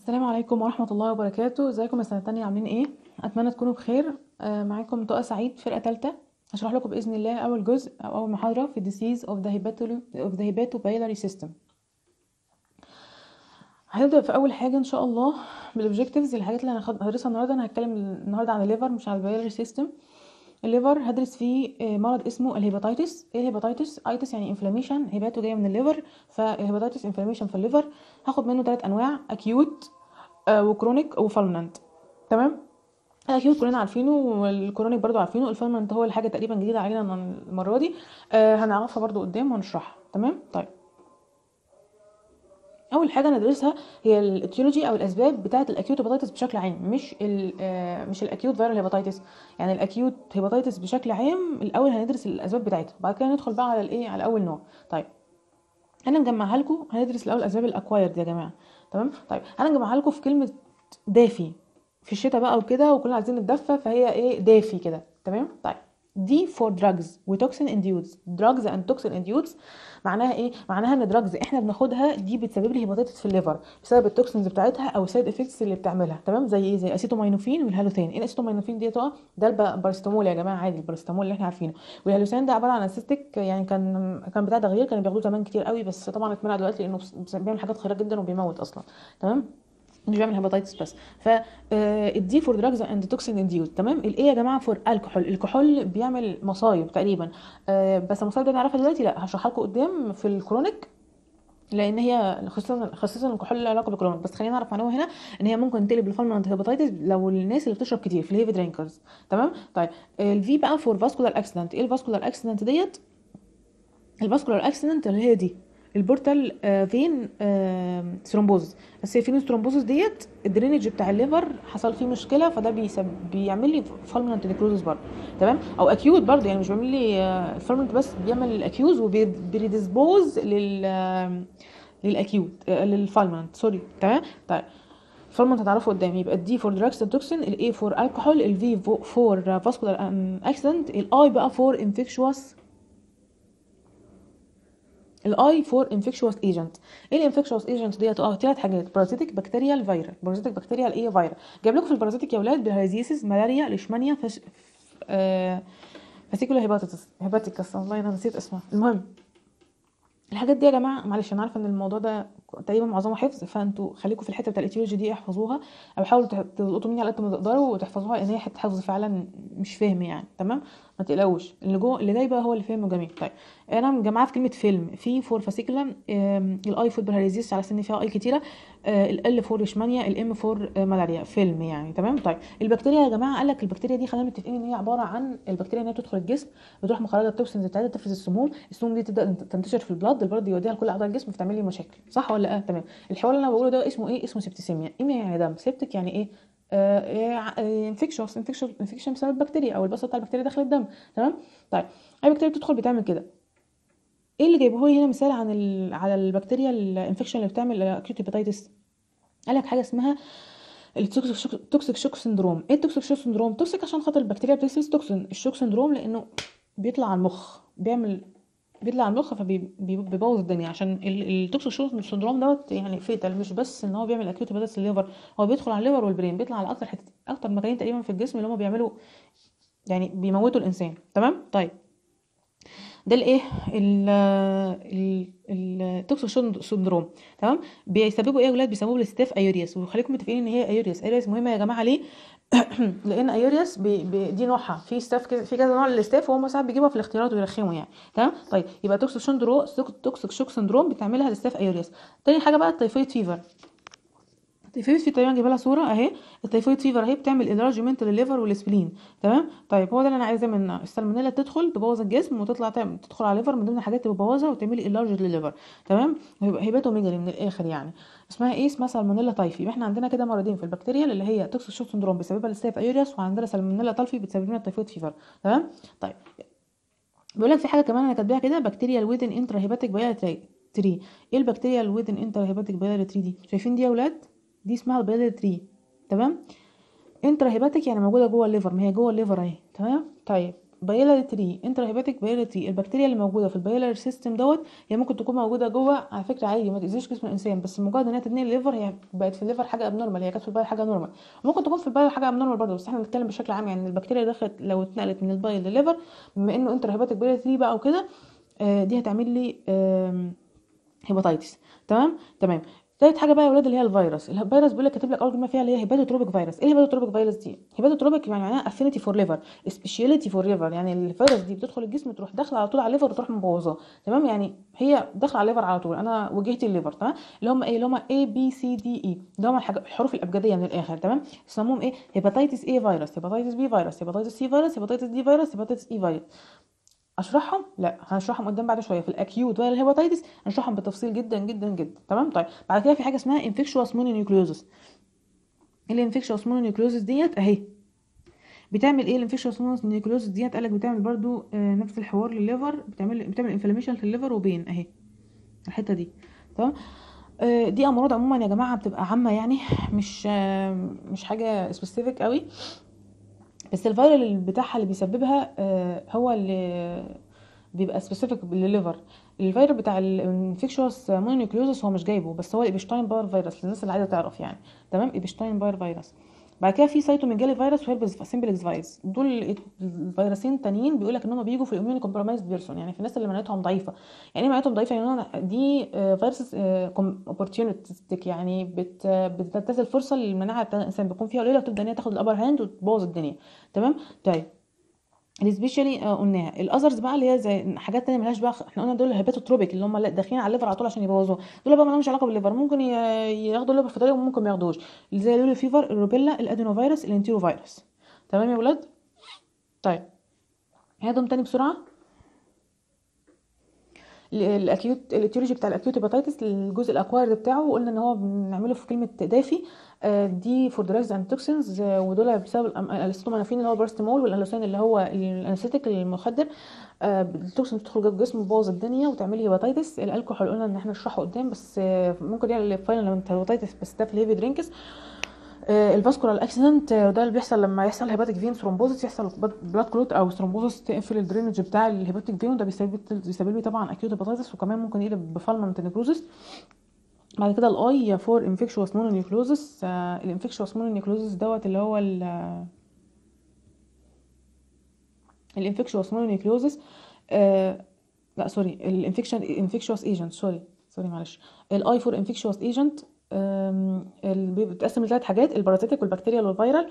السلام عليكم ورحمة الله وبركاته ازيكم يا سنة تانية عاملين ايه اتمنى تكونوا بخير آه معاكم طاقة سعيد فرقة تالتة هشرح لكم بإذن الله أول جزء أو أول محاضرة في disease of the hepatolo- of the hepatobiliary system هنبدأ في أول حاجة إن شاء الله بالobjectives الحاجات اللي هناخد- هندرسها النهاردة أنا هتكلم النهاردة عن الليفر مش عن البيلاري سيستم الليفر هدرس فيه آه، مرض اسمه الهيباتيتس ايه الهيباتيتس ايتس يعني انفلاميشن هيباتو جايه من الليفر فالهيباتيتس انفلاميشن في الليفر هاخد منه ثلاث انواع اكيوت وكرونيك وفالمنت تمام الاكيوت كلنا عارفينه والكرونيك برضو عارفينه الفالمنت هو الحاجه تقريبا جديده علينا المره دي آه هنعرفها برضو قدام وهنشرحها تمام طيب اول حاجه ندرسها هي الاتيولوجي او الاسباب بتاعه الاكيوت هيباتيتس بشكل عام مش ال آه، مش الاكيوت فيرال هيباتيتس يعني الاكيوت هيباتيتس بشكل عام الاول هندرس الاسباب بتاعتها بعد كده ندخل بقى على الايه على اول نوع طيب انا مجمعها لكم هندرس الاول اسباب الاكوايرد يا جماعه تمام طيب انا مجمعها لكم في كلمه دافي في الشتاء بقى وكده وكلنا عايزين نتدفى فهي ايه دافي كده تمام طيب دي فور دراجز وتوكسين انديوز دراجز اند توكسين انديوز معناها ايه معناها ان دراجز احنا بناخدها دي بتسبب لي هيباتيتس في الليفر بسبب التوكسينز بتاعتها او السايد افكتس اللي بتعملها تمام زي ايه زي اسيتوماينوفين والهالوثين ايه الاسيتوماينوفين دي طبعا ده البارستامول يا جماعه عادي البارستامول اللي احنا عارفينه والهالوثين ده عباره عن اسيستيك يعني كان كان بتاع تغيير كانوا بياخدوه زمان كتير قوي بس طبعا اتمنع دلوقتي لانه بس- بيعمل حاجات خطيره جدا وبيموت اصلا تمام مش بيعمل هيباتيتس بس ف الدي فور دراجز اند توكسين انديوز تمام الايه يا جماعه فور الكحول الكحول بيعمل مصايب تقريبا آه، بس المصايب دي نعرفها دلوقتي لا هشرحها لكم قدام في الكرونيك لان هي خصوصا خصوصا الكحول له علاقه بالكولون بس خلينا نعرف معلومه هنا ان هي ممكن تقلب لفالمنت هيباتيتس لو الناس اللي بتشرب كتير في الهيفي درينكرز تمام طيب الفي بقى فور فاسكولار اكسيدنت ايه الفاسكولار اكسيدنت ديت الفاسكولار اكسيدنت اللي هي دي البورتال آه، فين ثرومبوز بس هي فين ثرومبوزس ديت الدرينج بتاع الليفر حصل فيه مشكله فده بيسب بيعمل لي فالمنت نيكروزس برضه تمام او اكيوت برضه يعني مش بيعمل لي الفالمنت بس بيعمل الاكيوز وبيريديسبوز لل آه، للاكيوت آه، للفالمنت سوري تمام طيب فالمنت هتعرفه قدام يبقى الدي فور دراجز توكسين الاي فور الكحول الفي فور فاسكولار اكسيدنت الاي بقى فور انفكشوس الاي فور انفكشوس ايجنت ايه الانفكشوس ايجنت ديت اه ثلاث حاجات بارازيتيك بكتيريال فيرال بارازيتيك بكتيريال ايه فيرال جايب لكم في البارازيتيك يا اولاد بالهيزيسيس ملاريا ليشمانيا فش... آه... فاسيكولا هيباتيتس هيباتيكس والله انا نسيت اسمها المهم الحاجات دي يا جماعه معلش انا عارفه ان الموضوع ده تقريبا معظمه حفظ فانتوا خليكم في الحته بتاع الاتيولوجي دي احفظوها او حاولوا تح- تلقطوا مني على قد ما تقدروا وتحفظوها لان هي حته حفظ فعلا مش فهم يعني تمام ما تقلقوش اللي جوه اللي جاي بقى هو اللي فهمه جميل طيب انا مجمعاه في كلمه فيلم في فور فاسيكولا الاي فور بالهاريزيس على سن فيها اي كتيره ال فور ليشمانيا الام فور ملاريا فيلم يعني تمام طيب البكتيريا يا جماعه قال لك البكتيريا دي خلينا متفقين ان هي عباره عن البكتيريا ان هي بتدخل الجسم بتروح مخرجه التوكسينز بتاعتها تفرز السموم السموم دي تبدا تنتشر في البلد البلد يوديها لكل اعضاء الجسم فتعمل لي مشاكل صح ولا لا تمام الحوار اللي انا بقوله ده اسمه ايه اسمه سيبتيسيميا ايه يعني دم سيبتك يعني ايه انفكشوس انفكشن انفكشن بسبب بكتيريا او البصه بتاع البكتيريا داخل الدم تمام طيب اي بكتيريا بتدخل بتعمل كده ايه اللي جايبه لي هنا مثال عن ال... على البكتيريا الانفكشن اللي بتعمل اكيوت هيباتيتس قال لك حاجه اسمها التوكسيك شوك توكسيك شوك سندروم ايه التوكسيك شوك سندروم توكسيك عشان خاطر البكتيريا بتفرز توكسين الشوك سندروم لانه بيطلع على المخ بيعمل بيطلع على المخ فبيبوظ الدنيا عشان ال- التوكسيك شوك سندروم دوت يعني فيتال مش بس ان هو بيعمل اكيوت هيباتيتس الليفر هو بيدخل على الليفر والبرين بيطلع على اكتر حته اكتر مكانين تقريبا في الجسم اللي هم بيعملوا يعني بيموتوا الانسان تمام طيب ده الايه التوكسيك سندروم تمام بيسببوا ايه يا اولاد بيسببوا الاستاف ايورياس وخليكم متفقين ان هي ايورياس ايورياس مهمه يا جماعه ليه لان ايورياس بي بي دي نوعها في ستاف كده في كذا نوع للاستاف وهم ساعات بيجيبها في الاختيارات ويرخموا يعني تمام طيب يبقى توكسيك سندروم توكسيك شوك سندروم بتعملها الاستاف ايورياس تاني حاجه بقى التيفويد فيفر التيفويد في تقريبا جايبه لها صوره اهي التيفويد فيفر اهي بتعمل انلارجمنت للليفر والسبلين تمام طيب هو ده اللي انا عايزاه منها السالمونيلا تدخل تبوظ الجسم وتطلع تعمل تدخل على الليفر من ضمن الحاجات اللي بتبوظها وتعمل انلارج للليفر تمام ويبقى هيباتوميجالي من الاخر يعني اسمها ايه اسمها سالمونيلا تايفي يبقى احنا عندنا كده مرضين في البكتيريا اللي هي توكسيك شوك سندروم بسببها الاستاف ايورياس وعندنا سالمونيلا تايفي بتسبب لنا التيفويد فيفر تمام طيب بيقول لك في حاجه كمان انا كاتباها كده بكتيريا الويدن انترا هيباتيك بايلاري تري ايه البكتيريا الويدن انترا هيباتيك بايلاري تري دي شايفين دي يا اولاد دي اسمها البايلاري تري تمام انترا هيباتيك يعني موجوده جوه الليفر ما هي جوه الليفر اهي تمام طيب بايلاري تري انترا هيباتيك بايلاري تري البكتيريا اللي موجوده في البايلاري سيستم دوت هي ممكن تكون موجوده جوه على فكره عادي ما تاذيش جسم الانسان بس مجرد ان هي تتنقل الليفر هي بقت في الليفر حاجه ابنورمال هي كانت في البايل حاجه نورمال ممكن تكون في البايل حاجه ابنورمال برضه بس احنا بنتكلم بشكل عام يعني البكتيريا اللي دخلت لو اتنقلت من البايل للليفر بما انه انترا هيباتيك بايلاري تري بقى وكده آه، دي هتعمل لي آم، هيباتيتس تمام تمام تالت حاجه بقى يا ولاد اللي هي الفيروس الفيروس بيقول لك كاتب لك اول كلمه فيها اللي هي هيباتوتروبيك فيروس ايه الهيباتوتروبيك فيروس دي هيباتوتروبيك يعني معناها افينيتي فور ليفر سبيشاليتي فور ليفر يعني الفيروس دي بتدخل الجسم تروح داخله على طول على الليفر وتروح مبوظاه تمام يعني هي داخله على الليفر على طول انا وجهتي الليفر تمام اللي هم ايه اللي هم اي بي سي دي اي اللي هم الحاجة- الحروف الابجديه من الاخر تمام يسموهم ايه هيباتيتس اي فيروس هيباتيتس بي فيروس هيباتيتس سي فيروس هيباتيتس دي فيروس هيباتيتس اي فيروس اشرحهم لا هنشرحهم قدام بعد شويه في الاكيوت ولا الهيباتيتس هنشرحهم بالتفصيل جدا جدا جدا تمام طيب بعد كده في حاجه اسمها انفكشوس مونونيوكليوزس الانفكشوس مونونيوكليوزس ديت اهي بتعمل ايه الانفكشوس مونونيوكليوزس ديت قالك بتعمل برضو آه، نفس الحوار للليفر بتعمل بتعمل انفلاميشن في الليفر وبين اهي الحته دي تمام آه، دي امراض عموما يا جماعه بتبقى عامه يعني مش آه، مش حاجه سبيسيفيك قوي بس الفيرال اللي بتاعها اللي بيسببها آه، هو اللي بيبقى سبيسيفيك للليفر الفيروس بتاع الانفكشوس مونونيوكليوزس هو مش جايبه بس هو الابشتاين باير فيروس للناس اللي عايزه تعرف يعني تمام ابشتاين باير فيروس بعد كده في سايتوميجالي فيروس وهيربس سيمبلكس فيروس دول الفيروسين تانيين بيقول لك ان هم بيجوا في الاميون كومبرومايزد بيرسون يعني في الناس اللي مناعتهم ضعيفه يعني ايه مناعتهم ضعيفه يعني أنا- دي فيروس اوبورتيونيستيك يعني بت بتنتهز الفرصه اللي المناعه بتاع الانسان بيكون فيها قليله وتبدا ان هي تاخد الابر هاند وتبوظ الدنيا تمام طيب السبيشالي قلناها الاذرز بقى اللي هي زي حاجات تانية ملهاش بقى احنا قلنا دول الهيباتوتروبيك اللي هم داخلين على الليفر على طول عشان يبوظوه دول بقى مالهمش علاقه بالليفر ممكن ي- ياخدوا الليفر في طريقه وممكن ما ياخدوش اللي زي اللولو فيفر الروبيلا الادينوفيروس الانتيرو فيروس تمام يا ولاد طيب هاتهم تاني بسرعه ال- الاكيوت الاتيولوجي بتاع الاكيوت هيباتيتس الجزء الاكوارد بتاعه قلنا ان هو بنعمله في كلمه دافي آه، دي فور دراجز اند توكسينز ودول بسبب الأم- الاستومانافين اللي هو البارستيمول والانلوسين اللي هو الانستيك المخدر آه، التوكسين بتدخل جوه الجسم تبوظ الدنيا وتعمل لي هيباتيتس الالكحول قلنا ان احنا نشرحه قدام بس آه، ممكن يعني فاينل لما انت هيباتيتس بس ده في الهيفي درينكس الفاسكولار اكسيدنت ده اللي بيحصل لما يحصل هيباتيك فين ثرومبوزس يحصل بلاد كلوت او ثرومبوزس تقفل الدرينج بتاع الهيباتيك فين وده بيسبب بيسبب لي طبعا اكيوت هيباتيتس وكمان ممكن يقلب بفالمنت نيكروزس بعد كده الاي فور انفكشوس مونونيوكلوزس الانفكشوس مونونيوكلوزس دوت اللي هو الانفكشوس مونونيوكلوزس لا سوري الانفكشن انفكشوس ايجنت سوري سوري معلش الاي فور انفكشوس ايجنت بتتقسم لثلاث حاجات البارازيتيك والبكتيريال والفيرال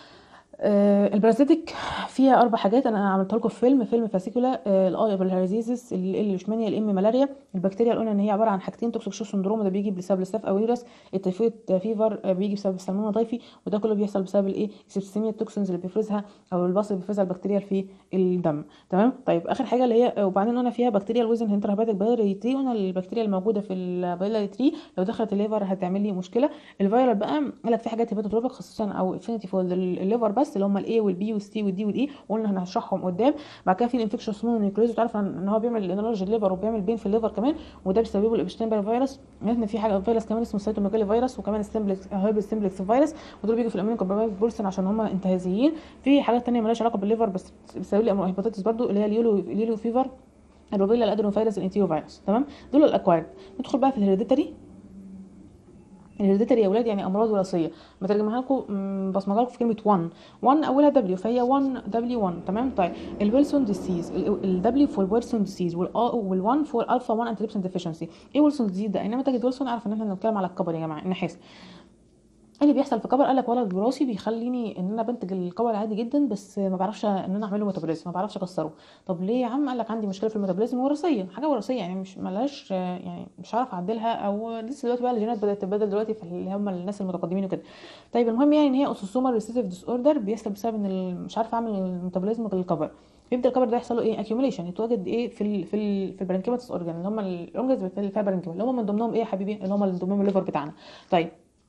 آه، البارازيتيك فيها اربع حاجات انا عملتها لكم في فيلم فيلم فاسيكولا الاي بالهاريزيزس الاشمانيا الام ملاريا البكتيريا قلنا ان هي عباره عن حاجتين توكسيك شوك سندروم ده بيجي بسبب الستاف او فيروس التيفويد فيفر آه، بيجي بسبب السلمونه ضيفي وده كله بيحصل بسبب الايه السيبسيميا التوكسينز اللي بيفرزها او الباص اللي بيفرزها البكتيريا في الدم تمام طيب اخر حاجه اللي هي آه، وبعدين قلنا فيها بكتيريا الوزن هنتر هباتيك بايلري تري قلنا البكتيريا الموجوده في البايلري تري لو دخلت الليفر هتعمل لي مشكله الفيرال بقى قال لك في حاجات هيباتوتروبيك خصوصا او افينيتي فور الليفر بس اللي هم الاي والبي والسي والدي والاي وقلنا هنشرحهم قدام بعد كده في الانفكشن مونونيوكليوز تعرف ان هو بيعمل انرج الليفر وبيعمل بين في الليفر كمان وده بيسببه الابشتاين فيروس عرفنا في حاجه فيروس كمان اسمه سيتوميجالي فيروس وكمان السمبلكس هيربل سمبلكس فيروس ودول بيجوا في الامين كومبرمايز بورسن عشان هم انتهازيين في حاجات تانية مالهاش علاقه بالليفر بس بتسبب لي هيباتيتس برضو اللي هي اليولو اليولو فيفر الروبيلا الادرينو فيروس الانتيرو فيروس تمام دول الاكوارد ندخل بقى في الهيريديتري الهيريديتري يا اولاد يعني امراض وراثيه مترجمها لكم بصمجها لكم في كلمه 1 1 اولها دبليو فهي 1 دبليو 1 تمام طيب الويلسون ديسيز الدبليو فور ويلسون ديسيز وال1 فور الفا 1 انتريبشن ديفيشنسي ايه ويلسون ديزيز ده انما تجد ويلسون عارف ان احنا بنتكلم على الكبر يا جماعه النحاس اللي بيحصل في الكبر قال لك ولد وراثي بيخليني ان انا بنتج الكبر عادي جدا بس ما بعرفش ان انا اعمله ميتابوليزم ما بعرفش اكسره طب ليه يا عم قال لك عندي مشكله في الميتابوليزم وراثيه حاجه وراثيه يعني مش ملهاش يعني مش عارف اعدلها او لسه دلوقتي بقى الجينات بدات تتبدل دلوقتي في اللي هم الناس المتقدمين وكده طيب المهم يعني ان هي اوسوسومال ريسيسيف ديس اوردر بيحصل بسبب ان ال- مش عارفه اعمل الميتابوليزم للكبر بيبدا الكبر ده يحصل له ايه اكيوميليشن يتواجد ايه في ال في ال في البرانكيماتس اورجان اللي هم الاورجنز اللي فيها برانكيما اللي هم من ضمنهم ايه يا حبيبي اللي هم من ضمنهم الليفر بتاعنا طيب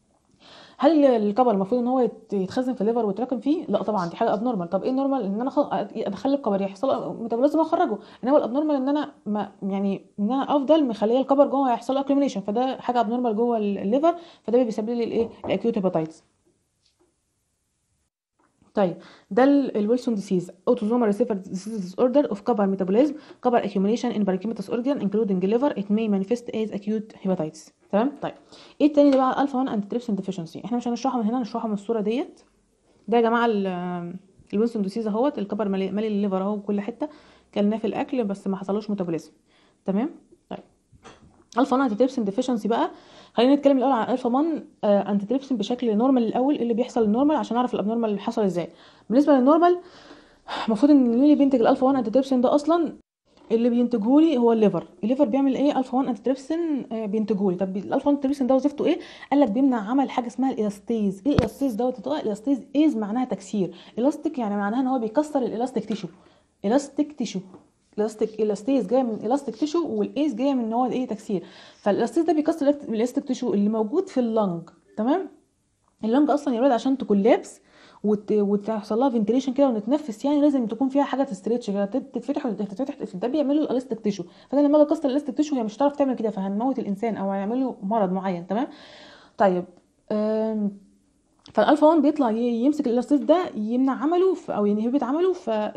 هل الكبر المفروض ان هو يت- يتخزن في الليفر ويتراكم فيه لا طبعا دي حاجه ابنورمال طب ايه النورمال ان انا خل... ادخل الكبر يحصل له ميتابوليزم واخرجه انما الابنورمال ان انا ما يعني ان انا افضل مخليه الكبر جوه هيحصل له اكليميشن فده حاجه ابنورمال جوه ال- الليفر فده بيسبب لي الايه الاكيوت هيباتايتس طيب ده الويلسون ديسيز اوتوزومال ريسيفر ديسيز ديس اوردر اوف كبر ميتابوليزم كبر accumulation in parenchymatous organ including liver it may manifest as acute hepatitis تمام طيب ايه التاني ده بقى الفا 1 انتي ديفيشنسي احنا مش هنشرحها من هنا هنشرحها من الصوره ديت ده يا جماعه الويلسون ديسيز اهوت الكبر مالي, مالي الليفر اهو بكل حته كلناه في الاكل بس ما حصلوش ميتابوليزم تمام طيب الفا 1 انتي ديفيشنسي بقى خلينا نتكلم الاول عن الفا 1 انتي بشكل نورمال الاول اللي بيحصل النورمال عشان اعرف الابنورمال اللي حصل ازاي بالنسبه للنورمال المفروض ان اللي بينتج الالفا 1 انتي ده اصلا اللي بينتجه لي هو الليفر الليفر بيعمل ايه الفا 1 انتي بينتجه لي طب الالفا 1 انتي ده وظيفته ايه قال لك بيمنع عمل حاجه اسمها الالاستيز ايه الالاستيز دوت الالاستيز ايز معناها تكسير الاستيك يعني معناها ان هو بيكسر الالاستيك تيشو الاستيك تيشو الاستيك الاستيز جايه من الاستيك تيشو والايز جايه من ان هو ايه تكسير فالاستيز ده بيكسر الاستيك تيشو اللي موجود في اللنج تمام اللنج اصلا يا ولاد عشان تكولابس وت... وتحصل لها فنتيليشن كده ونتنفس يعني لازم تكون فيها حاجه تستريتش كده تتفتح وتتفتح ده بيعمل له الاستيك تيشو فانا لما اجي اكسر الاستيك تيشو هي مش هتعرف تعمل كده فهنموت الانسان او هنعمل له مرض معين تمام طيب أم... فالالفا 1 بيطلع يمسك الالاستيز ده يمنع عمله او ينهبت عمله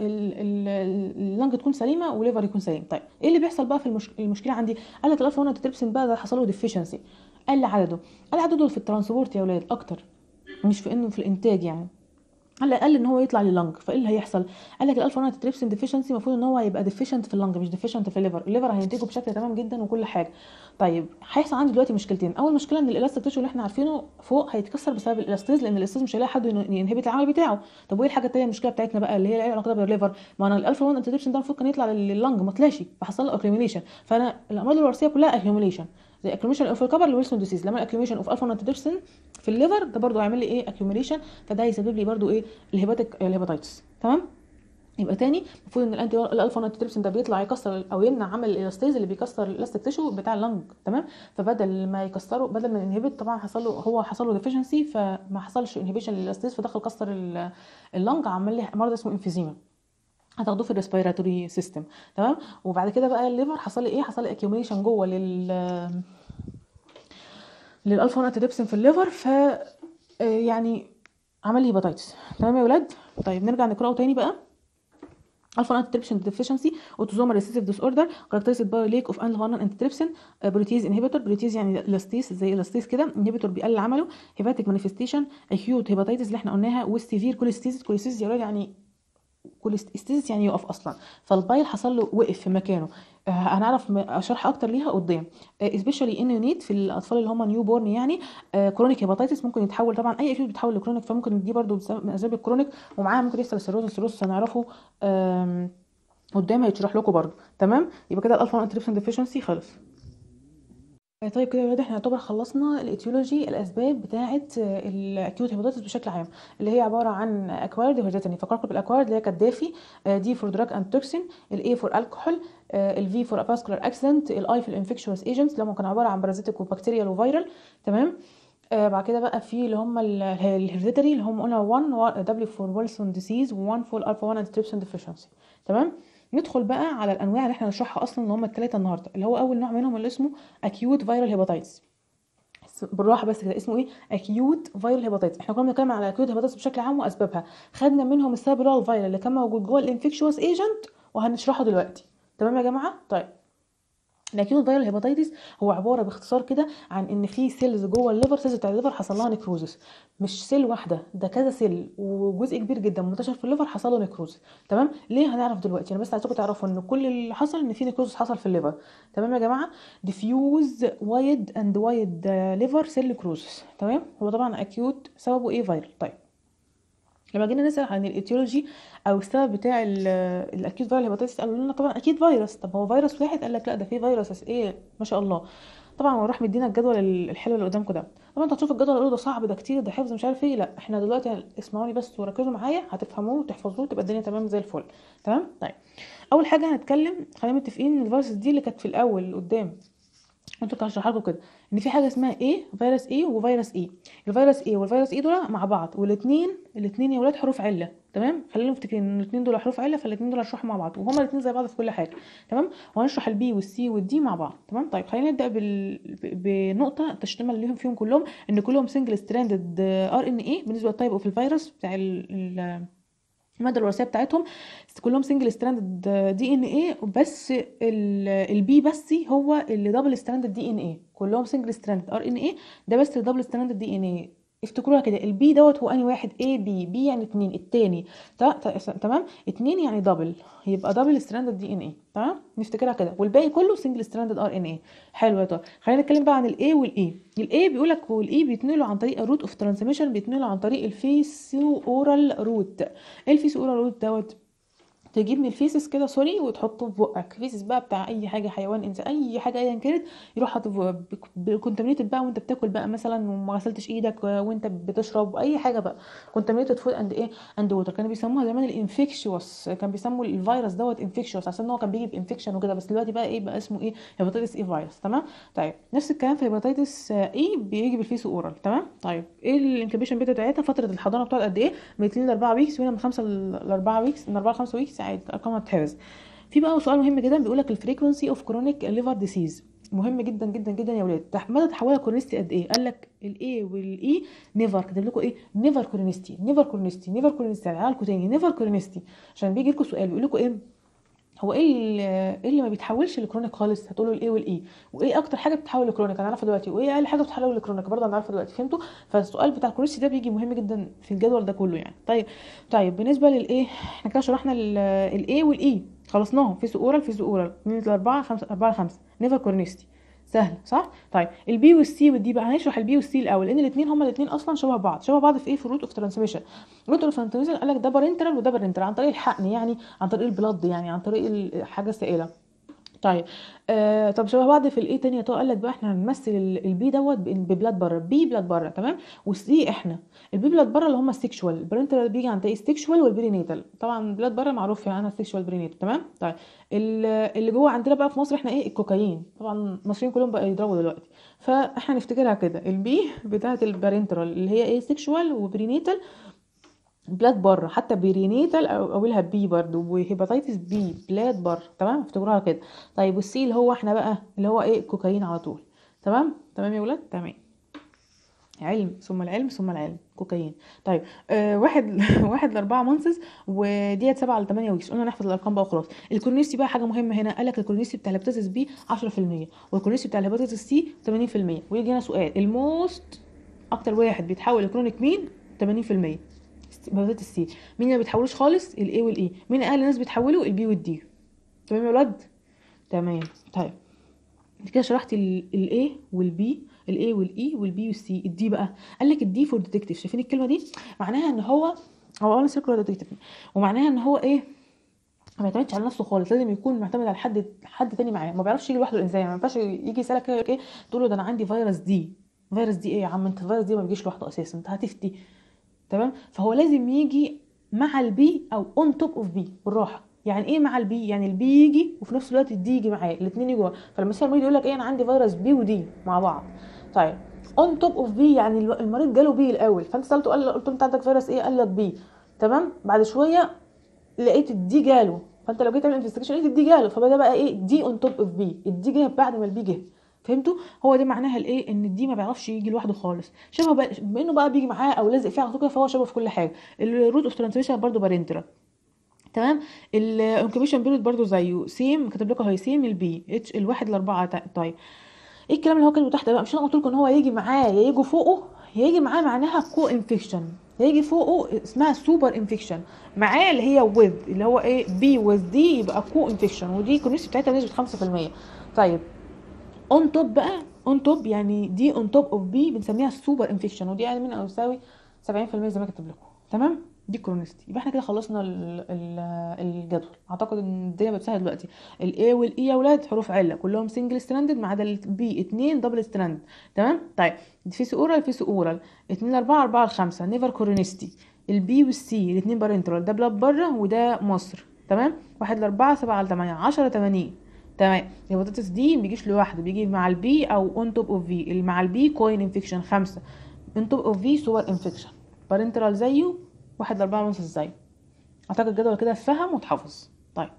فاللنج تكون سليمه والليفر يكون سليم طيب ايه اللي بيحصل بقى في المش... المشكله عندي قال لك الالفا 1 انتي بقى ده حصل له ديفيشنسي قل عدده قل عدده في الترانسبورت يا اولاد اكتر مش في انه في الانتاج يعني على الاقل ان هو يطلع لللنج فايه اللي هيحصل قال لك الالفا 1 تريبسين ديفيشنسي المفروض ان هو هيبقى ديفيشنت في اللنج مش ديفيشنت في الليفر الليفر هينتجه بشكل تمام جدا وكل حاجه طيب هيحصل عندي دلوقتي مشكلتين اول مشكله ان الالاستيك تيشو اللي احنا عارفينه فوق هيتكسر بسبب الالاستيز لان الالاستيز مش هيلاقي حد ينهبت العمل بتاعه طب وايه الحاجه الثانيه المشكله بتاعتنا بقى اللي هي ايه علاقتها بالليفر ما انا الالفا 1 انتريبسين ده المفروض كان يطلع لللنج ما طلعش فحصل له اكيوميليشن فانا الامراض الوراثيه كلها اكيوميليشن زي اكيوميشن اوف الكبر لويلسون ديسيز لما الاكيوميشن اوف الفا نوتيدرسن في الليفر ده برضو هيعمل لي ايه اكيوميشن فده هيسبب لي برضو ايه الهيباتيك الهيباتيتس تمام يبقى تاني المفروض ان الانتي الالفا نوتيدرسن ده بيطلع يكسر او يمنع عمل الالاستيز اللي بيكسر الاستيك تيشو بتاع اللنج تمام فبدل ما يكسره بدل ما ينهبت طبعا حصل له هو حصل له ديفيشنسي فما حصلش انهبيشن للاستيز فدخل كسر اللنج عمل لي مرض اسمه انفيزيما هتاخدوه في الريسبيراتوري سيستم تمام وبعد كده بقى الليفر حصل لي ايه حصل لي اكيوميشن جوه لل للالفا انتي في الليفر ف يعني عمل لي هيباتيتس تمام يا ولاد طيب نرجع نقراه تاني بقى alpha antitrypsin deficiency autosomal recessive disorder characterized by lack of alpha antitrypsin protease inhibitor protease يعني الاستيس زي الاستيس كده inhibitor بيقلل عمله hepatic manifestation acute hepatitis اللي احنا قلناها والسيفير كوليستيزيس كوليستيزيس يا ولاد يعني كوليستيزيس يعني يقف اصلا فالبايل حصل له وقف في مكانه هنعرف شرح اكتر ليها قدام سبيشالي ان يونيت في الاطفال اللي هم نيو بورن يعني كرونيك هيباتيتس ممكن يتحول طبعا اي اكيد بيتحول لكرونيك فممكن دي برده من اسباب الكرونيك ومعاها ممكن يحصل السيروز السيروز هنعرفه قدام هيتشرح لكم برده تمام يبقى كده الالفا انتريبشن ديفيشنسي خلص طيب كده يا ولاد احنا يعتبر خلصنا الايتيولوجي الاسباب بتاعه الاكيوت هيباتيتس بشكل عام اللي هي عباره عن اكوارد وهيريتاني فكركم بالاكوارد اللي هي كالدافي دي فور دراج اند توكسين الاي فور الكحول الفي فور افاسكولار اكسيدنت الاي في الانفكشوس ايجنتس لما كان عباره عن بارازيتيك وبكتيريال وفيرال تمام آه بعد كده بقى في اللي هم الهيريديتري اللي هم قلنا 1 دبليو فور ويلسون ديزيز و1 فور الفا 1 انتريبشن ديفيشنسي تمام ندخل بقى على الانواع اللي احنا هنشرحها اصلا اللي هم الثلاثه النهارده اللي هو اول نوع منهم اللي اسمه اكيوت فيرال هيباتيتس بالراحه بس كده اسمه ايه اكيوت فيرال هيباتيتس احنا كنا بنتكلم على اكيوت هيباتيتس بشكل عام واسبابها خدنا منهم السبب اللي هو الفيرال اللي كان موجود جوه الانفكشوس ايجنت وهنشرحه دلوقتي تمام يا جماعه طيب الاكيوت فيرال هيباتيتس هو عباره باختصار كده عن ان في سيلز جوه الليفر سيلز بتاع الليفر حصل لها نيكروزس مش سيل واحده ده كذا سيل وجزء كبير جدا منتشر في الليفر حصل له نيكروز تمام ليه هنعرف دلوقتي انا بس عايزاكم تعرفوا ان كل اللي حصل ان في نيكروزس حصل في الليفر تمام يا جماعه ديفيوز وايد اند وايد ليفر سيل نيكروزس تمام هو طبعا اكيوت سببه ايه فيرال طيب لما جينا نسال عن الايتيولوجي او السبب بتاع الاكيوت فيرال هيباتيتس قالوا لنا طبعا اكيد فيروس طب هو فيروس واحد قال لك لا ده في فيروس ايه ما شاء الله طبعا هو راح مدينا الجدول الحلو اللي قدامكم ده طبعا انتوا هتشوفوا الجدول اللي ده صعب ده كتير ده حفظ مش عارف ايه لا احنا دلوقتي اسمعوني بس وركزوا معايا هتفهموه وتحفظوه تبقى الدنيا تمام زي الفل تمام طيب اول حاجه هنتكلم خلينا متفقين ان الفيروس دي اللي كانت في الاول قدام قلت لكم هشرح لكم كده ان في حاجه اسمها ايه فيروس ايه وفيروس ايه الفيروس ايه والفيروس ايه دول مع بعض والاثنين الاثنين يا ولاد حروف عله تمام خلينا مفتكرين ان الاثنين دول حروف عله فالاثنين دول هشرحهم مع بعض وهما الاثنين زي بعض في كل حاجه تمام وهنشرح البي والسي والدي مع بعض تمام طيب خلينا نبدا بال... ب- بنقطه تشتمل ليهم فيهم كلهم ان كلهم سنجل ستراندد ار ان ايه بالنسبه للتايب اوف الفيروس بتاع ال... ال... الماده الوراثيه بتاعتهم كلهم سنجل ستراند دي ان ايه بس البي بس هو اللي دبل ستراند دي ان ايه كلهم سنجل ستراند ار ان ايه ده بس دبل ستراند دي ان ايه افتكروها كده البي دوت هو انهي واحد اي بي بي يعني اتنين التاني تا- تا- تمام اتنين يعني دبل يبقى دبل ستراند دي ان ايه تمام نفتكرها كده والباقي كله سنجل ستراند ار ان ايه حلو يا طارق خلينا نتكلم بقى عن الاي والاي الاي بيقول لك والاي بيتنقلوا عن طريق الروت اوف ترانسميشن بيتنقلوا عن طريق الفيسو اورال روت ايه الفيسو اورال روت دوت تجيب من الفيسز كده سوري وتحطه في بقك فيسز بقى بتاع اي حاجه حيوان انسان اي حاجه ايا كانت يروح حاطه في بقك كونتامينيتد بقى وانت بتاكل بقى مثلا وما غسلتش ايدك وانت بتشرب اي حاجه بقى كونتامينيتد فود اند ايه اند ووتر كانوا بيسموها زمان الانفكشوس كان بيسموا الفيروس دوت انفكشوس عشان هو كان بيجي بانفكشن وكده بس دلوقتي بقى ايه بقى اسمه ايه هيباتيتس اي فيروس تمام طيب نفس الكلام في هيباتيتس اي بيجي بالفيسو اورال تمام طيب ايه الانكبيشن بيتا بتاعتها فتره الحضانه بتقعد قد ايه من 2 ل 4 ويكس وهنا من 5 ل 4 ويكس من 4 ل 5 ويكس عادي ارقامها بتتحفظ في بقى سؤال مهم جدا بيقول لك الفريكونسي اوف كرونيك ليفر ديسيز مهم جدا جدا جدا يا ولاد تح- مدى تحولها كورنيستي قد ايه قال لك الاي والاي نيفر كاتب لكم ايه نيفر كورنيستي نيفر كورنيستي نيفر كورنيستي هعيد لكم تاني نيفر كورنيستي عشان بيجي لكم سؤال بيقول لكم ايه هو ايه اللي, إيه اللي ما بيتحولش لكرونيك خالص هتقولوا الايه والاي وايه اكتر حاجه بتتحول لكرونيك هنعرفها دلوقتي وايه اقل حاجه بتتحول لكرونيك برضه هنعرفها دلوقتي فهمتوا فالسؤال بتاع الكورنيستي ده بيجي مهم جدا في الجدول ده كله يعني طيب طيب بالنسبه للايه احنا كده شرحنا الاي والاي خلصناهم في اورال في اورال 2 ل 4 5 4 ل 5 نيفر كورنيستي سهل صح طيب البي والسي والدي بقى هنشرح البي والسي الاول لان الاثنين هما الاثنين اصلا شبه بعض شبه بعض في ايه في الروت اوف ترانسميشن الروت اوف ترانسميشن قال لك ده بارنترال وده بارنترال عن طريق الحقن يعني عن طريق البلد يعني عن طريق الحاجه السائله طيب آه طب شبه بعض في الايه تانية طه قال لك بقى احنا هنمثل ال- البي دوت ب- ببلاد بره بي بلاد بره تمام والسي احنا البي بلاد بره اللي هم السكشوال البرنتال بيجي عن طريق السكشوال والبرينيتال طبعا بلاد بره معروف يعني انا السكشوال برينيتال تمام طيب ال- اللي جوه عندنا بقى في مصر احنا ايه الكوكايين طبعا المصريين كلهم بقى يضربوا دلوقتي فاحنا نفتكرها كده البي بتاعه البارنترال اللي هي ايه سكشوال وبرينيتال بلاد بره حتى برينيتال او اولها بي برضو وهيباتيتس بي بلاد بره تمام افتكروها كده طيب والسي اللي هو احنا بقى اللي هو ايه كوكايين على طول تمام تمام يا ولاد تمام علم ثم العلم ثم العلم كوكايين طيب آه واحد واحد لاربعه مونسز وديت سبعه لثمانيه ويكس قلنا نحفظ الارقام بقى وخلاص الكورنيستي بقى حاجه مهمه هنا قال لك الكورنيستي بتاع الهيباتيتس بي 10% والكورنيستي بتاع الهيباتيتس سي 80% ويجي هنا سؤال الموست اكتر واحد بيتحول لكرونيك مين 80% هيباتيتس سي مين اللي ما بيتحولوش خالص الاي والاي مين اقل ناس بيتحولوا البي والدي تمام يا ولاد تمام طيب انت كده شرحت الاي والبي الاي والاي والبي والسي الدي بقى قال لك الدي فور ديتكتيف شايفين الكلمه دي معناها ان هو هو اولا سيركل ديتكتيف ومعناها ان هو ايه ما يعتمدش على نفسه خالص لازم يكون معتمد على حد حد تاني معاه ما بيعرفش يجي لوحده الانسان ما ينفعش يجي يسالك كده يقول لك ايه تقول له ده انا عندي فيروس دي فيروس دي ايه يا عم انت الفيروس دي ما بيجيش لوحده اساسا انت هتفتي تمام فهو لازم يجي مع البي او اون توب اوف بي بالراحه يعني ايه مع البي يعني البي يجي وفي نفس الوقت الدي يجي معاه الاثنين يجوا فلما يسال المريض يقول لك ايه انا عندي فيروس بي ودي مع بعض طيب اون توب اوف بي يعني الو- المريض جاله بي الاول فانت سالته قال قلت له انت عندك فيروس ايه قال لك بي تمام بعد شويه لقيت الدي جاله فانت لو جيت تعمل انفستيجيشن لقيت الدي جاله فبدا بقى ايه دي اون توب اوف بي الدي جه بعد ما البي جه فهمتوا هو ده معناها الايه ان الدي ما بيعرفش يجي لوحده خالص شبه بقى بما انه بقى بيجي معاه او لازق فيه على طول كده فهو شبه في كل حاجه الروت اوف ترانسميشن برضه بارنترال تمام الانكوبيشن بيريود برضه زيه سيم كاتب لكم اهي سيم البي اتش الواحد لاربعه تا- طيب ايه الكلام اللي هو كاتبه تحت بقى مش انا قلت لكم ان هو يجي معاه يا يجي فوقه يا يجي معاه معناها كو انفكشن يا يجي فوقه اسمها سوبر انفكشن معاه اللي هي وذ اللي هو ايه بي وذ دي يبقى كو انفكشن ودي الكونيستي بتاعتها نسبه 5% طيب اون توب بقى اون توب يعني دي اون توب اوف بي بنسميها السوبر انفكشن ودي اقل من او يساوي 70% زي ما كاتب لكم تمام دي كرونستي يبقى احنا كده خلصنا ال- ال- الجدول اعتقد ان الدنيا بقت سهله دلوقتي الاي والاي يا اولاد حروف عله كلهم سنجل ستراندد ما عدا البي اتنين دبل ستراند تمام طيب فيس اورال فيس اورال 2 ل 4 4 ل 5 نيفر كورونستي البي والسي الاثنين بارنترال ده بلاد بره وده مصر تمام 1 ل 4 7 ل 8 10 80 تمام الهيباتيتس دي ما بيجيش لوحده بيجي مع البي او اون توب اوف في اللي مع البي كوين انفكشن خمسة اون توب اوف في سوبر انفكشن بارنترال زيه واحد لأربعة ونص زيه اعتقد الجدول كده اتفهم واتحفظ طيب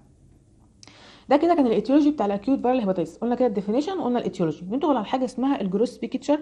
ده كده كان الايتيولوجي بتاع الاكيوت فايرال هيباتيتس قلنا كده الديفينيشن وقلنا الايتيولوجي ندخل على حاجه اسمها الجروس بيكتشر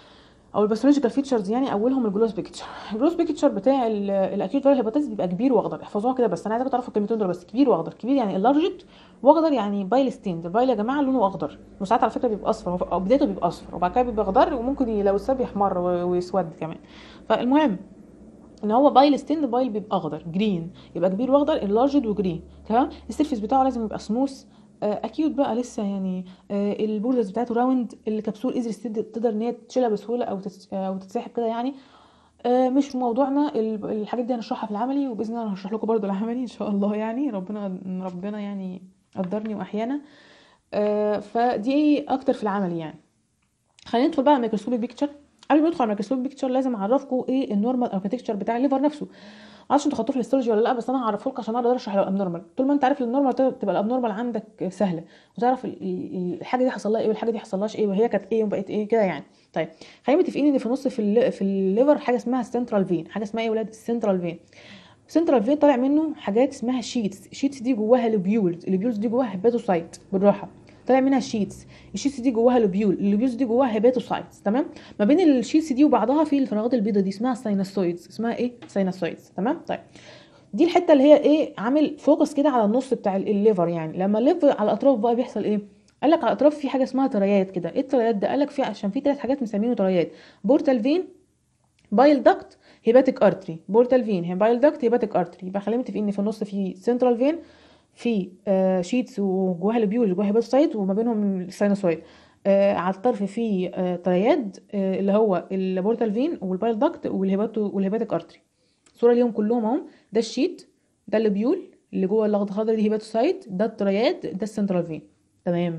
او الباثولوجيكال فيتشرز يعني اولهم الجلوس بيكتشر الجلوس بيكتشر بتاع الاكيوت فايرال هيباتيتس بيبقى كبير واخضر احفظوها كده بس انا عايزاكم تعرفوا الكلمتين دول بس كبير واخضر كبير يعني اللارجت واخضر يعني بايل ستيند البايل يا جماعه لونه اخضر وساعات على فكره بيبقى اصفر او بدايته بيبقى اصفر وبعد كده بيبقى اخضر وممكن ي- لو اتساب يحمر و- ويسود كمان فالمهم ان هو بايل ستيند بايل بيبقى اخضر جرين يبقى كبير واخضر اللارجد وجرين تمام السيرفيس بتاعه لازم يبقى سموث اكيوت بقى لسه يعني آه، البوردرز بتاعته راوند الكبسول ايزي تقدر ان هي تشيلها بسهوله او تتس- او تتسحب كده يعني آه، مش موضوعنا ال- الحاجات دي هنشرحها في العملي وباذن الله انا هشرح لكم برضو العملي ان شاء الله يعني ربنا ربنا يعني قدرني واحيانا آه، فدي اكتر في العملي يعني خلينا ندخل بقى على الميكروسكوبيك بيكتشر قبل ما ندخل على الميكروسكوبيك بيكتشر لازم اعرفكم ايه النورمال اركتكتشر بتاع الليفر نفسه معرفش انتوا خدتوه في الاستولوجي ولا لا بس انا هعرفه لكم عشان اقدر اشرح الابنورمال طول ما انت عارف النورمال تبقى الابنورمال عندك سهله وتعرف ال- ال- الحاجه دي حصل لها ايه والحاجه دي حصل لهاش ايه وهي كانت ايه وبقت ايه كده يعني طيب خلينا متفقين ان في النص في ال في الليفر حاجه اسمها السنترال فين حاجه اسمها ايه يا ولاد السنترال فين سنترال فين طالع منه حاجات اسمها شيتس شيتس دي جواها لوبيولز اللوبيولز دي جواها هيباتوسايت بالراحه طالع منها شيتس الشيتس دي جواها لوبيول اللوبيولز دي جواها هيباتوسايتس تمام ما بين الشيتس دي وبعضها في الفراغات البيضاء دي اسمها ساينوسويدز اسمها ايه ساينوسويدز تمام طيب دي الحته اللي هي ايه عامل فوكس كده على النص بتاع ال- الليفر يعني لما الليفر على الاطراف بقى بيحصل ايه قال لك على الاطراف في حاجه اسمها تريات كده ايه التريات ده قال لك في عشان في ثلاث حاجات مسمينه تريات بورتال فين بايل داكت هيباتيك ارتري بورتال فين هي بايل داكت هيباتيك ارتري يبقى خلينا متفقين ان في النص في سنترال فين في آه شيتس وجواها البيول جواها هيباتوسايت وما بينهم الساينوسويد آه على الطرف في آه ترياد آه اللي هو البورتال فين والبايل داكت والهيباتو والهيباتيك ارتري صوره ليهم كلهم اهم ده الشيت ده البيول اللي جوه اللغط الخضراء دي هيباتوسايت ده الترياد ده السنترال فين تمام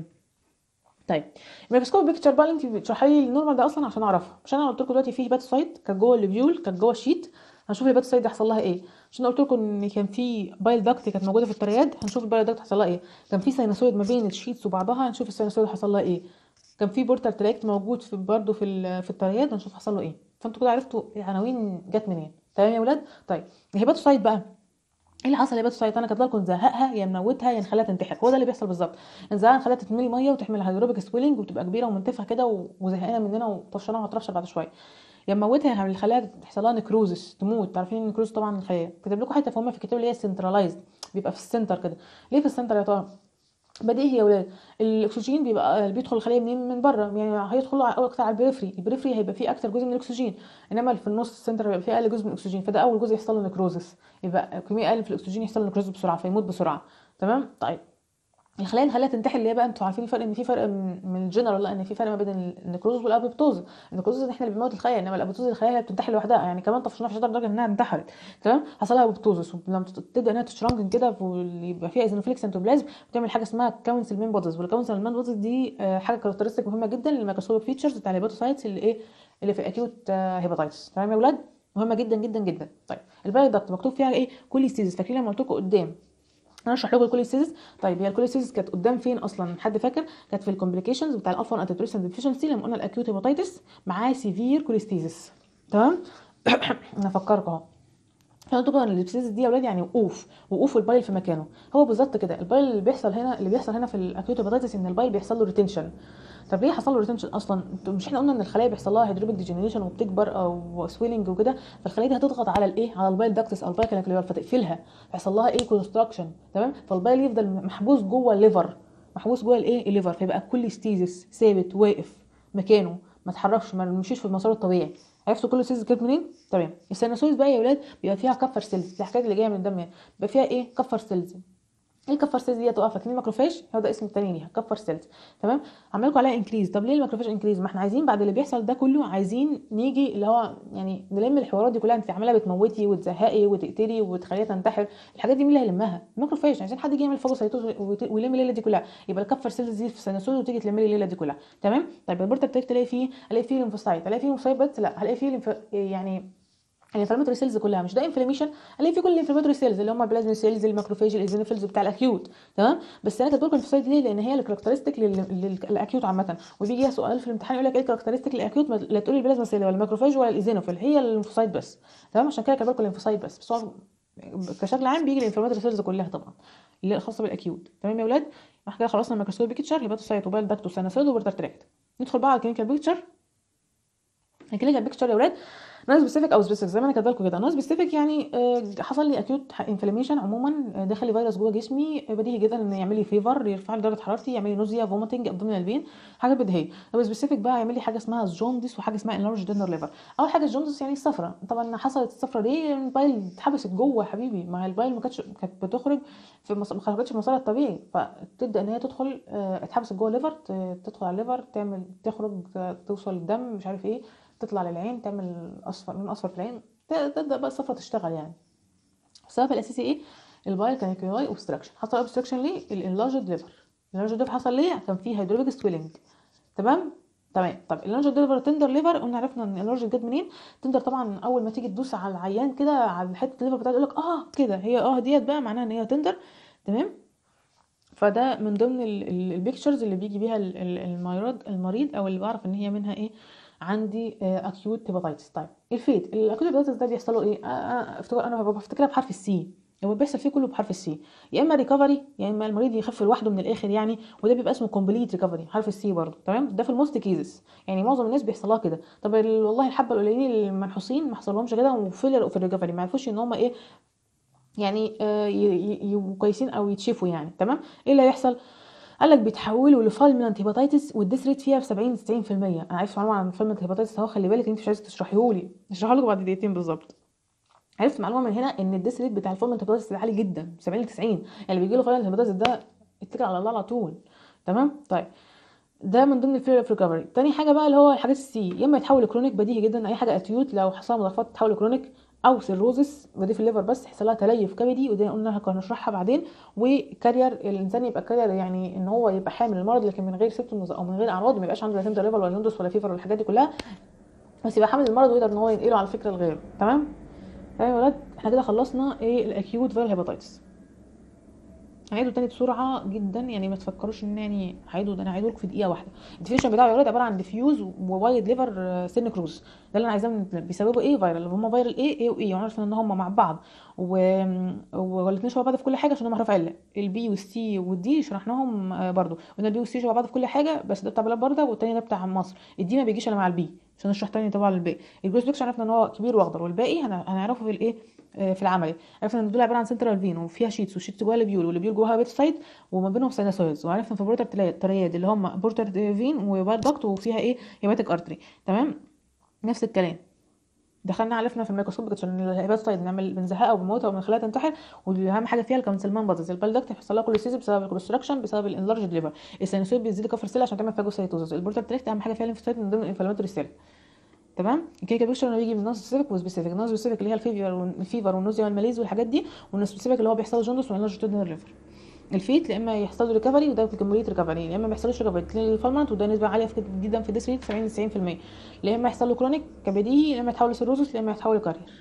طيب الميكروسكوب بيكتشر بقى اللي انت بتشرحي لي النورمال ده اصلا عشان اعرفها مش انا قلت لكم دلوقتي في هيباتوسايت كانت جوه البيول كانت جوه الشيت هنشوف الهيباتوسايت دي حصل لها ايه عشان قلت لكم ان كان في بايل داكت كانت موجوده في الترياد هنشوف البايل داكت حصل لها ايه كان في ساينوسويد ما بين الشيتس وبعضها هنشوف الساينوسويد حصل لها ايه كان في بورتال تراكت موجود في برضه في ال- في الترياد هنشوف حصل له ايه فانتوا كده عرفتوا العناوين جت منين تمام يا ولاد طيب الهيباتوسايت بقى ايه اللي حصل يا بات السيطره كانت لكم نزهقها يا نموتها يا نخليها تنتحر هو ده اللي بيحصل بالظبط نزهقها نخليها تتملي ميه وتحمل هيدروبيك سويلنج وتبقى كبيره ومنتفخه كده و- وزهقانه مننا وطفشانه وهترفشر بعد شويه يا نموتها يا نخليها تحصل لها نكروزس تموت عارفين النكروز طبعا الخلايا كاتب لكم حته فهم في الكتاب اللي هي سنترلايزد بيبقى في السنتر كده ليه في السنتر يا ترى بديهي يا ولاد الاكسجين بيبقى بيدخل الخليه منين من بره يعني هيدخل على- اكتر على البريفري البريفري هيبقى فيه اكتر جزء من الاكسجين انما في النص السنتر هيبقى فيه اقل جزء من الاكسجين فده اول جزء يحصل له نكروزس يبقى كميه اقل في الاكسجين يحصل له نكروزس بسرعه فيموت بسرعه تمام طيب الخلايا نخليها تنتحر اللي هي بقى انتوا عارفين الفرق ان في فرق من من الجنرال لا ان في فرق ما بين النكروز والابوبتوز النكروز احنا اللي بنموت الخلايا انما الابوبتوز الخلايا هي بتنتحر لوحدها يعني كمان طفشناها في شجره لدرجه انها انتحرت تمام حصل لها ابوبتوزس ولما تبدا انها تشرنكن كده ويبقى فيها ايزونوفيليك سنتوبلازم بتعمل حاجه اسمها كونسل مين بوديز والكونسل مين بوديز دي آه، حاجه كاركترستيك مهمه جدا للميكروسكوبيك فيتشرز بتاع الهيباتوسايتس اللي ايه اللي في الاكيوت هيباتايتس تمام يا اولاد مهمه جدا جدا جدا طيب البايو داكت مكتوب فيها ايه كوليستيزيس فاكرين لما قلت لكم قدام انا اشرح لكم الكوليستيزيس طيب هي الكوليستيزيس كانت قدام فين اصلا حد فاكر كانت في الكومبليكيشنز بتاع الالفا 1 انتيتريسن ديفيشنسي لما قلنا الاكيوت هيباتايتس معاه سيفير كوليستيزيس تمام انا افكركم اهو احنا قلت لكم ان الابسيس دي يا اولاد يعني وقوف وقوف البايل في مكانه هو بالظبط كده البايل اللي بيحصل هنا اللي بيحصل هنا في الاكيوت هيباتايتس ان البايل بيحصل له ريتنشن طب ليه حصل له ريتنشن اصلا انتوا مش احنا قلنا ان الخلايا بيحصل لها هيدروبيك ديجنريشن وبتكبر او سويلنج وكده فالخلايا دي هتضغط على الايه على البايل داكتس او البايل كانكليار فتقفلها فيحصل لها ايه كونستراكشن تمام فالبايل يفضل محبوس جوه الليفر محبوس جوه الايه الليفر فيبقى كل ستيزس ثابت واقف مكانه ما اتحركش ما يمشيش في المسار الطبيعي عرفتوا كل سيلز جت منين تمام السينوسويد بقى يا ولاد بيبقى فيها كفر سيلز دي الحاجات اللي جايه من الدم يعني بيبقى فيها ايه كفر سيلز ايه الكفر سيلز دي هتبقى فاكرين الماكروفاج هو ده اسم التاني ليها كفر سيلز تمام عمال لكم عليها انكريز طب ليه الماكروفاج انكريز ما احنا عايزين بعد اللي بيحصل ده كله عايزين نيجي اللي هو يعني نلم الحوارات دي كلها انت عماله بتموتي وتزهقي وتقتلي وتخليها تنتحر الحاجات دي مين اللي هيلمها الماكروفاج عايزين حد يجي يعمل فاجوسايتوز ويت- ويلم الليله دي كلها يبقى الكفر سيلز دي في السينوسويد وتيجي تلم لي الليله دي كلها تمام طيب البورتا بتاعك تلاقي فيه الاقي فيه ليمفوسايت الاقي فيه ليمفوسايت بس لا هلاقي فيه ليمف... يعني الانفلاماتوري سيلز كلها مش ده انفلاميشن اللي في كل الانفلاماتوري سيلز اللي هم البلازما سيلز الماكروفاج الايزينوفيلز بتاع الاكيوت تمام بس انا كاتب لكم الفوسايد ليه لان هي الكاركترستيك للاكيوت عامه وبيجي سؤال في الامتحان يقول لك ايه الكاركترستيك للاكيوت لا تقولي البلازما سيل ولا الماكروفاج ولا الايزينوفيل هي الليمفوسايت بس تمام عشان كده كاتب لكم الليمفوسايت بس بس هو كشكل عام بيجي الانفلاماتوري سيلز كلها طبعا اللي هي الخاصه بالاكيوت تمام يا اولاد احنا كده خلصنا الميكروسكوب بيكتشر هيباتوسايت وبال داكت وسانوسيل وبرتر تراكت ندخل بقى على الكلينيكال بيكتشر الكلينيكال بيكتشر يا ولاد نون سبيسيفيك او سبيسيفيك زي ما انا كاتبه لكم كده نون سبيسيفيك يعني آه، حصل لي اكيوت انفلاميشن عموما آه، دخل لي فيروس جوه جسمي آه، بديهي جدا ان يعمل لي فيفر يرفع لي درجه حرارتي يعمل لي نوزيا فوميتنج ابدومينال بين حاجه بديهيه طب سبيسيفيك بقى يعمل لي حاجه اسمها جوندس وحاجه اسمها انلارج دينر ليفر اول حاجه الجوندس يعني الصفرة طبعا حصلت الصفرة دي البايل اتحبست جوه يا حبيبي ما هي البايل ما كانتش كانت بتخرج في مص... ما خرجتش في مسارها الطبيعي فتبدا ان هي تدخل آه، اتحبست جوه الليفر ت- تدخل على الليفر تعمل تخرج ت- توصل الدم مش عارف ايه تطلع للعين تعمل اصفر لون اصفر في العين ت- تبدا بقى الصفرة تشتغل يعني السبب الاساسي ايه البايل كان كيولاي اوبستراكشن حصل اوبستراكشن ليه الانلارجد ليفر الانلارجد ليفر حصل ليه كان فيه هيدروليك سويلنج تمام تمام طب الانلارجد ليفر تندر ليفر قلنا عرفنا ان الانلارجد جت منين تندر طبعا اول ما تيجي تدوس على العيان كده على حته الليفر بتاعته يقول لك اه كده هي اه ديت بقى معناها ان هي تندر تمام فده من ضمن البيكتشرز اللي بيجي بيها ال- ال- المريض المريض او اللي بعرف ان هي منها ايه عندي اكيوت هيباتيتس طيب الفيت الاكيوت هيباتيتس ده بيحصل له ايه آه، آه، افتكر انا بفتكرها بحرف السي هو بيحصل فيه كله بحرف السي يا اما ريكفري يا اما المريض يخف لوحده من الاخر يعني وده بيبقى اسمه كومبليت ريكفري حرف السي برضه تمام ده في الموست كيزز يعني معظم الناس بيحصل لها كده طب ال- والله الحبه القليلين المنحوسين ما حصلهمش كده وفيلر في الريكفري ما عرفوش ان هم ايه يعني آه، ي- ي- يبقوا كويسين او يتشفوا يعني تمام ايه اللي هيحصل قال لك بيتحولوا لفالمنت هيباتيتس والديس ريت فيها ب 70 90% انا عرفت معلومه عن فالمنت هيباتيتس اهو خلي بالك انت مش عايزه تشرحيه لي اشرحها لكم بعد دقيقتين بالظبط عرفت معلومه من هنا ان الديس ريت بتاع الفالمنت هيباتيتس ده عالي جدا 70 ل 90 يعني اللي بيجي له فالمنت هيباتيتس ده اتكل على الله على طول تمام طيب ده من ضمن الفير اوف ريكفري تاني حاجه بقى اللي هو الحاجات السي يا اما يتحول لكرونيك بديهي جدا اي حاجه اتيوت لو حصل مضاعفات تتحول لكرونيك او سيروزس ودي في الليفر بس يحصل لها تليف كبدي ودي قلنا هنشرحها بعدين وكارير الانسان يبقى كارير يعني ان هو يبقى حامل المرض لكن من غير سيمتومز او من غير اعراض ما يبقاش عنده لا سيمتوم ليفر ولا جوندس ولا فيفر ولا الحاجات دي كلها بس يبقى حامل المرض ويقدر ان هو ينقله على فكره لغيره تمام تمام يا ولاد احنا كده خلصنا ايه الاكيوت فيرال هيباتيتس هعيده تاني بسرعه جدا يعني ما تفكروش ان يعني هعيده ده انا هعيده لكم في دقيقه واحده الديفينيشن بتاعه يا ولاد عباره عن ديفيوز ووايد ليفر سن كروز ده اللي انا عايزاه من البلاد بيسببوا ايه فيرال اللي هم فيرال ايه ايه وايه وعارفين ان هم مع بعض و... والاثنين شبه بعض في كل حاجه عشان هم حرف عله البي والسي والدي شرحناهم آه، برضو قلنا البي والسي شبه بعض في كل حاجه بس ده بتاع بلاد برده والتاني ده بتاع مصر الدي ما بيجيش الا مع البي عشان نشرح تاني طبعا الباقي الجروس بيكش عرفنا ان هو كبير واخضر والباقي هن- هنعرفه في الايه آه، في العملي عرفنا ان دول عباره عن سنترال فين وفيها شيتس والشيتس جواها البيول والبيول جواها بيت سايد وما بينهم سيناسويدز وعرفنا في بورتر تلا- ترياد اللي هم بورتر فين وبايل داكت وفيها ايه هيباتيك ارتري تمام نفس الكلام دخلنا عرفنا في الميكروسكوب عشان الهيبات سايد بنعمل بنزهقها وبنموتها وبنخليها تنتحر واهم حاجه فيها الكونسلمان بادز البال داكت بيحصل لها كوليسيس بسبب الكونستراكشن بسبب الانلارجد ليفر السينوسويد بيزيد كفر سيل عشان تعمل فاجوسايتوزس البورتر تراكت اهم حاجه فيها الليمفوسايت من ضمن الانفلاماتوري سيل تمام الكيكه بيكشر انه بيجي من نون سبيسيفيك وسبيسيفيك نون سبيسيفيك اللي هي الفيفر والفيفر والنوزيا والماليز والحاجات دي والنون سبيسيفيك اللي هو بيحصل له جوندس والانلارجد ليفر الفيت يا اما يحصل له ريكفري وده في كمبليت ريكفري يا اما ما يحصلوش ريكفري للفالمنت وده نسبه عاليه في- جدا في الديس ريت 70 90% يا اما يحصل له كرونيك كبديهي يا اما يتحول لسيروزس يا اما يتحول لكارير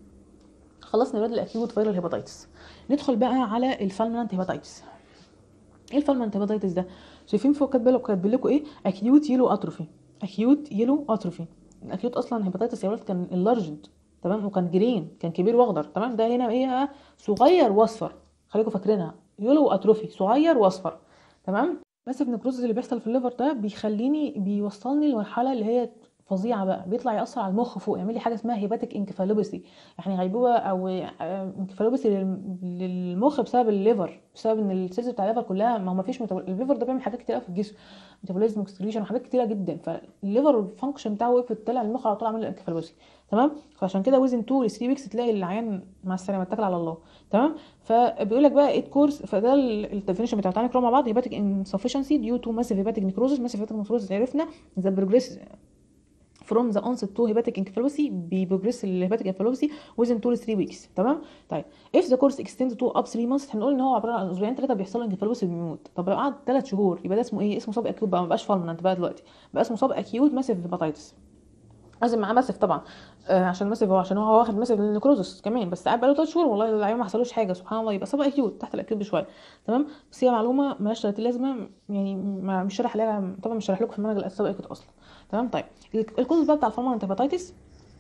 خلصنا الواد الاكيوت فيرال هيباتيتس ندخل بقى على الفالمنت هيباتيتس ايه الفالمنت هيباتيتس ده شايفين فوق كاتب لكم كاتب لكم ايه اكيوت يلو اتروفي اكيوت يلو اتروفي الاكيوت اصلا هيباتيتس يا ولاد كان اللارجد تمام وكان جرين كان كبير واخضر تمام ده هنا ايه صغير واصفر خليكم فاكرينها يلو اتروفي صغير واصفر تمام بس النكروزس اللي بيحصل في الليفر ده بيخليني بيوصلني لمرحله اللي هي فظيعه بقى بيطلع ياثر على المخ فوق يعمل لي حاجه اسمها هيباتيك انكفالوباسي يعني غيبوبه او آه، انكفالوباسي لل- للمخ بسبب الليفر بسبب ان السيلز بتاع الليفر كلها ما هو ما فيش ميتابول... الليفر ده بيعمل حاجات كتير قوي في الجسم ميتابوليزم واكسكريشن وحاجات كتيره جدا فالليفر الفانكشن بتاعه وقف طلع المخ على طول عامل انكفالوباسي تمام فعشان كده وزن 2 ل 3 ويكس تلاقي العيان مع السلامه اتكل على الله تمام فبيقول لك بقى 8 كورس فده الديفينيشن بتاعه تعالى نقرا مع بعض هيباتيك انسفشنسي ديو تو ماسيف هيباتيك نيكروزس ماسيف هيباتيك نيكروزس عرفنا ذا بروجريس from the onset to hepatic encephalopathy بيبروجريس الهيباتيك انفلوباسي within 2 ل 3 weeks تمام طيب if the course extends to up 3 months هنقول ان هو عباره عن اسبوعين ثلاثه بيحصل له انكفالوباسي بيموت طب لو قعد 3 شهور يبقى ده اسمه ايه اسمه صاب اكيوت بقى ما بقاش فالمنت بقى دلوقتي بقى اسمه صاب اكيوت ماسيف هيباتيتس لازم معاه ماسف طبعا آه عشان ماسف هو عشان هو واخد ماسف النكروزس كمان بس قاعد بقاله 3 شهور والله اللعيبه ما حصلوش حاجه سبحان الله يبقى سبق اكيوت تحت الاكيوت بشويه تمام بس هي معلومه مالهاش 30 لازمه يعني ما مش شرح عليها طبعا مش شرح لكم في المنهج الاساسي اكيوت اصلا تمام طيب الكوز بقى بتاع الفارمانت هيباتيتس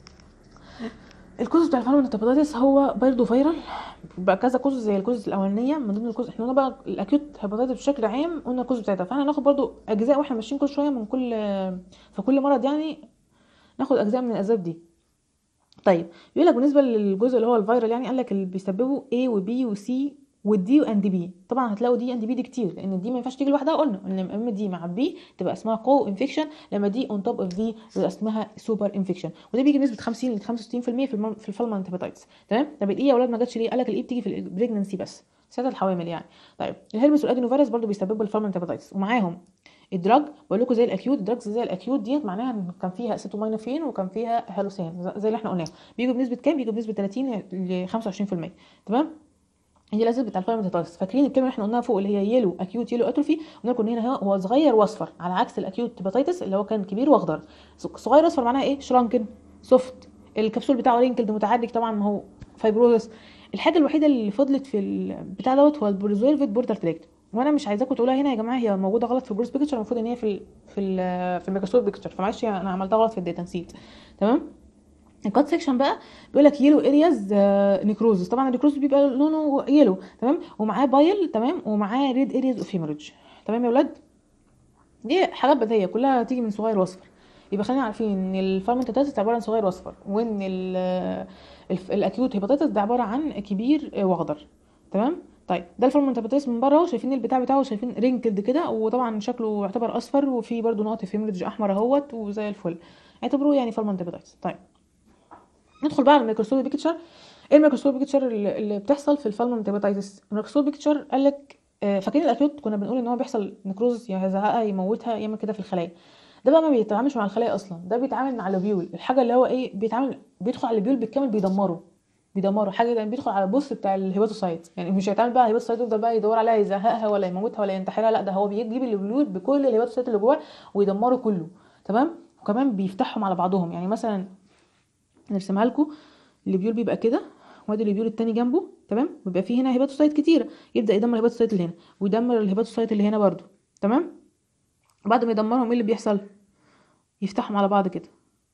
الكوز بتاع الفارمانت هيباتيتس هو برضه فيرال بقى كذا كوز زي الكوز الاولانيه من ضمن الكوز احنا قلنا بقى الاكيوت هيباتيتس بشكل عام قلنا الكوز بتاعتها فاحنا هناخد برضه اجزاء واحنا ماشيين كل شويه من كل في كل مرض يعني ناخد اجزاء من الاسباب دي طيب يقول لك بالنسبه للجزء اللي هو الفيرال يعني قال لك اللي بيسببوا A وبي وسي والدي واند بي طبعا هتلاقوا دي اند بي دي كتير لان الدي ما ينفعش تيجي لوحدها قلنا ان اما دي مع بي تبقى اسمها كو انفكشن لما دي اون توب اوف دي يبقى اسمها سوبر انفكشن وده بيجي بنسبه 50 ل 65% في الم... في الفالمانت هيباتايتس تمام طب الاي يا اولاد ما جاتش ليه قال لك الاي بتيجي في البريجننسي بس ساعه الحوامل يعني طيب الهربس والادينوفيروس برضو بيسببوا الفالمانت هيباتايتس ومعاهم الدراج بقول لكم زي الاكيوت الدراجز زي الاكيوت ديت معناها ان كان فيها اسيتومينوفين وكان فيها هالوسين زي اللي احنا قلناه بيجوا بنسبه كام بيجوا بنسبه 30 ل 25% تمام دي الاسباب بتاع الفالمنت هيباتايتس فاكرين الكلمه اللي احنا قلناها فوق اللي هي يلو اكيوت يلو اتروفي قلنا لكم هنا هو صغير واصفر على عكس الاكيوت هيباتايتس اللي هو كان كبير واخضر صغير اصفر معناها ايه شرانكن سوفت الكبسول بتاعه رينكلد متحرك طبعا ما هو فايبروزس الحاجه الوحيده اللي فضلت في البتاع دوت هو البريزيرفد بورتال تراكت وانا مش عايزاكم تقولوها هنا يا جماعه هي موجوده غلط في الجروس بيكتشر المفروض ان هي في ال في ال في الميكروسكوب بيكتشر فمعلش انا عملتها غلط في الداتا نسيت تمام الكات سيكشن بقى بيقول لك يلو ارياز نيكروزس طبعا النيكروزس بيبقى لونه يلو تمام ومعاه بايل تمام ومعاه ريد ارياز اوف هيموريدج تمام يا ولاد دي حاجات بديهيه كلها تيجي من صغير واصفر يبقى خلينا عارفين ان الفارمنتاتيس عباره عن صغير واصفر وان الاكيوت هيباتيتس ده عباره عن كبير واخضر تمام طيب ده الفورمنتابيتيس من بره شايفين البتاع بتاعه شايفين رينكلد كده وطبعا شكله يعتبر اصفر وفي برده نقط في هيمريدج احمر اهوت وزي الفل اعتبروه يعني فورمنتابيتيس طيب ندخل بقى على الميكروسكوب بيكتشر ايه الميكروسكوب بيكتشر اللي بتحصل في الفالمنتابيتيس الميكروسكوب بيكتشر قال لك فاكرين الاكيوت كنا بنقول ان هو بيحصل نكروز يزهقها يموتها يعمل كده في الخلايا ده بقى ما بيتعاملش مع الخلايا اصلا ده بيتعامل مع اللوبيول الحاجه اللي هو ايه بيتعامل بيدخل على اللوبيول بالكامل بيدمره بيدمروا حاجه يعني بيدخل على البوست بتاع الهيباتوسايت يعني مش هيتعامل بقى الهيباتوسايت يفضل بقى يدور عليها يزهقها ولا يموتها ولا ينتحرها لا ده هو بيجيب اللوبيول بكل الهيباتوسايت اللي جواه ويدمره كله تمام وكمان بيفتحهم على بعضهم يعني مثلا نرسمها لكم اللوبيول بيبقى كده وادي اللوبيول التاني جنبه تمام ويبقى فيه هنا هيباتوسايت كتيره يبدا يدمر الهيباتوسايت اللي هنا ويدمر الهيباتوسايت اللي هنا برده تمام بعد ما يدمرهم ايه اللي بيحصل يفتحهم على بعض كده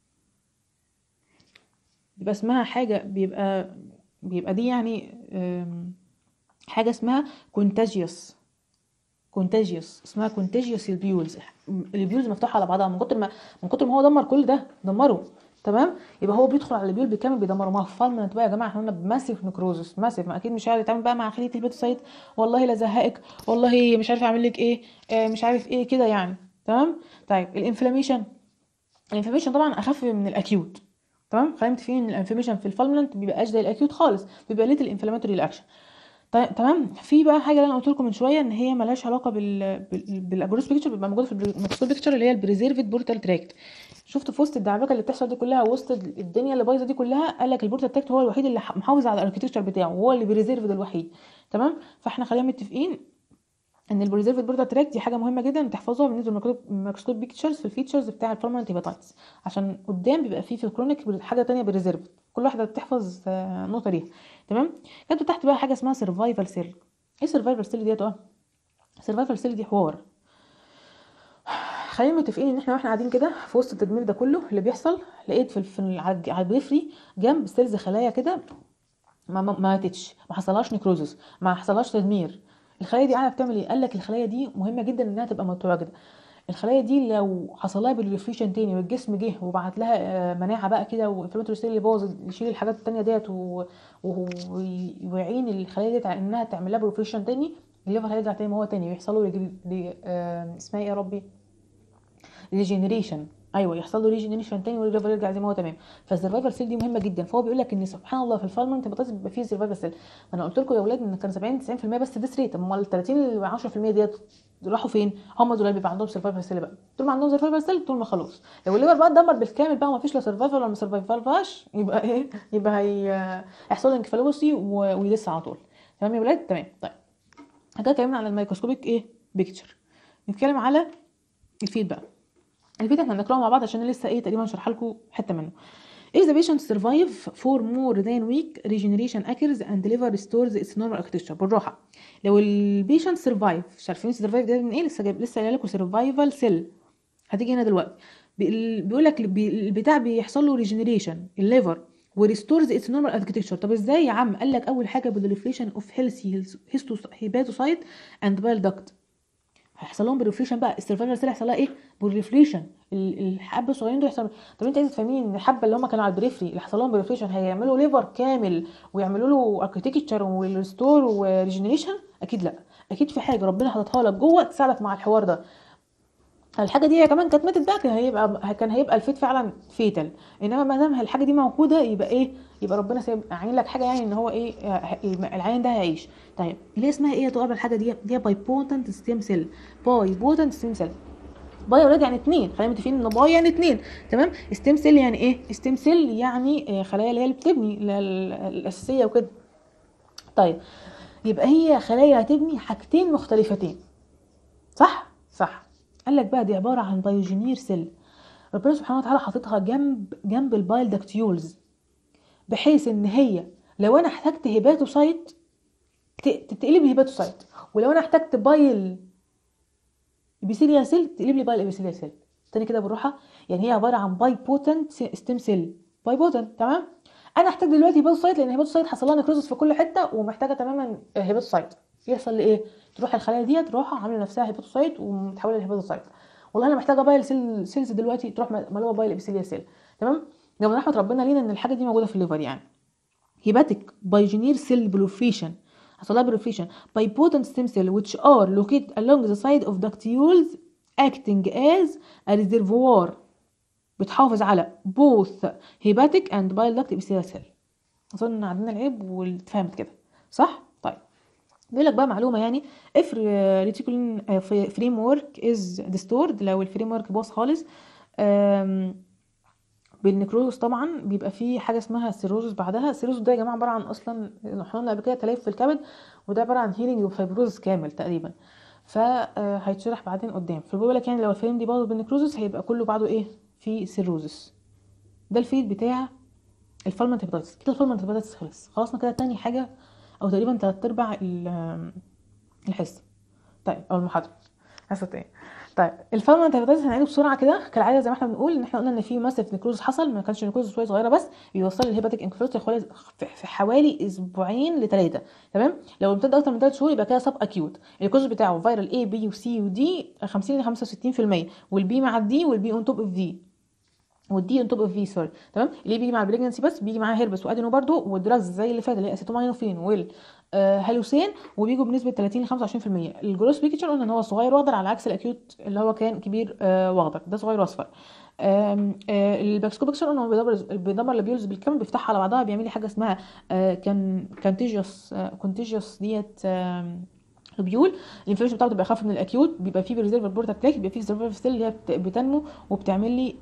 بيبقى اسمها حاجه بيبقى بيبقى دي يعني حاجه اسمها كونتاجيوس كونتاجيوس اسمها كونتاجيوس البيولز البيولز مفتوحه على بعضها من كتر ما من كتر ما هو دمر كل ده دمره تمام يبقى هو بيدخل على البيول بالكامل بيدمره ما فالمنت بقى يا جماعه احنا قلنا بماسيف نكروزس ماسيف ما اكيد مش هيقعد يتعامل بقى مع خليه الهيباتوسايت والله لا زهقك والله مش عارف اعمل لك ايه آه مش عارف ايه كده يعني تمام طيب الانفلاميشن الانفلاميشن طبعا اخف من الاكيوت تمام خلينا متفقين ان الانفلاميشن في الفالمنت بيبقاش زي الاكيوت خالص بيبقى ليت الانفلاماتوري رياكشن طيب تمام في بقى حاجه اللي انا قلت لكم من شويه ان هي ملهاش علاقه بال بالاجروس بيكتشر بيبقى موجوده في الميكروسكوب بيكتشر اللي هي البريزيرفد بورتال تراكت شفت في وسط الدعبكه اللي بتحصل دي كلها وسط الدنيا اللي بايظه دي كلها قال لك البورتال تراكت هو الوحيد اللي محافظ على الاركتكتشر بتاعه هو اللي بريزيرفد الوحيد تمام فاحنا خلينا متفقين ان البريزيرفد بورتال تراك دي حاجه مهمه جدا تحفظوها بالنسبه للميكروسكوب بيكتشرز في الفيتشرز بتاع البرمننت هيباتايتس عشان قدام بيبقى فيه في الكرونيك حاجه تانية بريزيرفد كل واحده تحفظ نقطه ليها تمام كاتب تحت بقى حاجه اسمها سرفايفل سيل ايه سرفايفل سيل ديت اه سرفايفل سيل دي حوار خلينا متفقين ان احنا واحنا قاعدين كده في وسط التدمير ده كله اللي بيحصل لقيت في, في على البريفري جنب سيلز خلايا كده ما ما ماتتش ما حصلهاش نيكروزس ما حصلهاش تدمير الخلايا دي قاعده بتعمل ايه قال لك الخلايا دي مهمه جدا انها تبقى متواجده الخلايا دي لو حصل لها بالريفريشن تاني والجسم جه وبعت لها مناعه بقى كده وانفلاماتوري سيل اللي باظ يشيل الحاجات التانية ديت و... و... ويعين الخلايا ديت على انها تعمل لها بالريفريشن تاني الليفر هيرجع تاني ما هو تاني ويحصل له ريجل... ري... آه... اسمها ايه يا ربي ريجينيريشن ايوه يحصل له ريجينيريشن تاني والليفر يرجع زي ما هو تمام فالسرفايفل سيل دي مهمه جدا فهو بيقول لك ان سبحان الله في الفالمنت هيباتيتس بيبقى فيه سرفايفل سيل انا قلت لكم يا اولاد ان كان 70 90% بس ديس ريت امال ال 30 ل 10% ديت راحوا فين هم دول اللي بيبقى عندهم سرفايفل سيل بقى طول ما عندهم سرفايفل سيل طول ما خلاص لو الليفر بقى اتدمر بالكامل بقى وما فيش لا سرفايفل ولا ما سرفايفلش يبقى ايه يبقى هي هيحصل له انكفالوباسي ويدس على طول تمام يا ولاد تمام طيب كده اتكلمنا على الميكروسكوبيك ايه بيكتشر نتكلم على الفيد بقى الفيد احنا هنقراه مع بعض عشان لسه ايه تقريبا شرح لكم حته منه if the patient survive for more than week regeneration occurs and liver restores its normal architecture بالراحه لو البيشنت سرفايف مش عارفين سرفايف ده من ايه لسه جايب لسه قايله لكم سرفايفل سيل هتيجي هنا دلوقتي بيقول لك البتاع بيحصل له ريجنريشن الليفر وريستورز اتس نورمال اركتكتشر طب ازاي يا عم قال لك اول حاجه بالريفليشن اوف هيلثي هيباتوسايت اند بايل داكت هيحصل لهم بالريفليشن بقى السرفايفل سيل هيحصل لها ايه بالريفليشن الحبه الصغيرين دول يحصل طب انت عايز تفهمين ان الحبه اللي هم كانوا على البريفري اللي حصل لهم بالريفليشن هيعملوا ليفر كامل ويعملوا له اركتكتشر وريستور وريجنريشن اكيد لا اكيد في حاجه ربنا حاططها لك جوه تساعدك مع الحوار ده الحاجه دي هي كمان كانت ماتت بقى كان هيبقى كان هيبقى الفيت فعلا فيتال انما ما دام الحاجه دي موجوده يبقى ايه يبقى ربنا سايب عين لك حاجه يعني ان هو ايه العين ده هيعيش طيب ليه اسمها ايه تقابل الحاجه دي دي باي بوتنت ستيم سيل باي بوتنت ستيم سيل باي يا ولاد يعني اتنين خلينا متفقين ان باي يعني اتنين تمام ستيم سيل يعني ايه ستيم سيل يعني خلايا اللي هي اللي بتبني الاساسيه وكده طيب يبقى هي خلايا هتبني حاجتين مختلفتين صح صح قال لك بقى دي عباره عن بايوجينير سيل ربنا سبحانه وتعالى حاططها جنب جنب البايل داكتيولز بحيث ان هي لو انا احتجت هيباتوسايت تقلب لي هيباتوسايت ولو انا احتجت بايل ابيثيليا سيل تقلب لي بايل ابيثيليا سيل تاني كده بالراحه يعني هي عباره عن باي بوتنت ستيم سيل باي بوتنت تمام انا احتاج دلوقتي هيباتوسايت لان الهيباتوسايت حصل لها نكروزس في كل حته ومحتاجه تماما هيباتوسايت يحصل لي ايه تروح الخلايا دي تروح عامله نفسها هيباتوسايت ومتحوله لهيباتوسايت والله انا محتاجه بايل سيل سيلز دلوقتي تروح ملوه بايل ابيثيليا سيل تمام ده من رحمه ربنا لينا ان الحاجه دي موجوده في الليفر يعني هيباتيك بايجينير سيل بلوفيشن حصل لها بلوفيشن باي بوتنت ستيم سيل which are located along the side of ductules acting as a reservoir بتحافظ على both hepatic and bile duct epithelial cell اظن عندنا العيب واتفهمت كده صح طيب بيقول لك بقى معلومه يعني if reticulin framework is disturbed لو الفريم ورك باظ خالص بالنكروز طبعا بيبقى فيه حاجه اسمها السيروزس بعدها السيروزس ده يا جماعه عباره عن اصلا احنا قلنا قبل كده تليف في الكبد وده عباره عن هيلينج وفايبروزس كامل تقريبا فهيتشرح بعدين قدام فبيقول لك يعني لو الفريم دي باظ بالنكروزس هيبقى كله بعده ايه في سيروزس ده الفيد بتاع الفالمنت هيباتيتس كده الفالمنت هيباتيتس خلص خلصنا كده تاني حاجه او تقريبا تلات ارباع الحصه طيب او المحاضره حصه ايه طيب الفالمنت هيباتيتس هنعيده بسرعه كده كالعاده زي ما احنا بنقول ان احنا قلنا ان في ماسيف نكروز حصل ما كانش نكروز شويه صغيره بس بيوصل للهيباتيك انكفيرتي في حوالي اسبوعين لثلاثه تمام لو امتد اكتر من ثلاث شهور يبقى كده سب اكيوت الكوز بتاعه فيرال اي بي وسي ودي 50 ل 65% والبي مع الدي والبي اون توب اوف دي والدي اون توب اوف في سوري تمام اللي بيجي مع البريجنسي بس بيجي معاه هيربس وادينو برضو والدراجز زي اللي فات اللي هي اسيتوماينوفين وال هالوسين وبيجوا بنسبه 30 ل 25% الجروس بيكتشر قلنا ان هو صغير واخضر على عكس الاكيوت اللي هو كان كبير واخضر ده صغير واصفر الباكسكوبكسون قلنا هو بيدمر بيدمر البيولز بالكامل بيفتحها على بعضها بيعمل لي حاجه اسمها كان كونتيجيوس كونتيجيوس ديت لوبيول الانفلاميشن بتاعته بيبقى اخف من الاكيوت بيبقى فيه بريزيرف بورتا بلاك بيبقى فيه ريزيرف سيل اللي هي بتنمو وبتعمل لي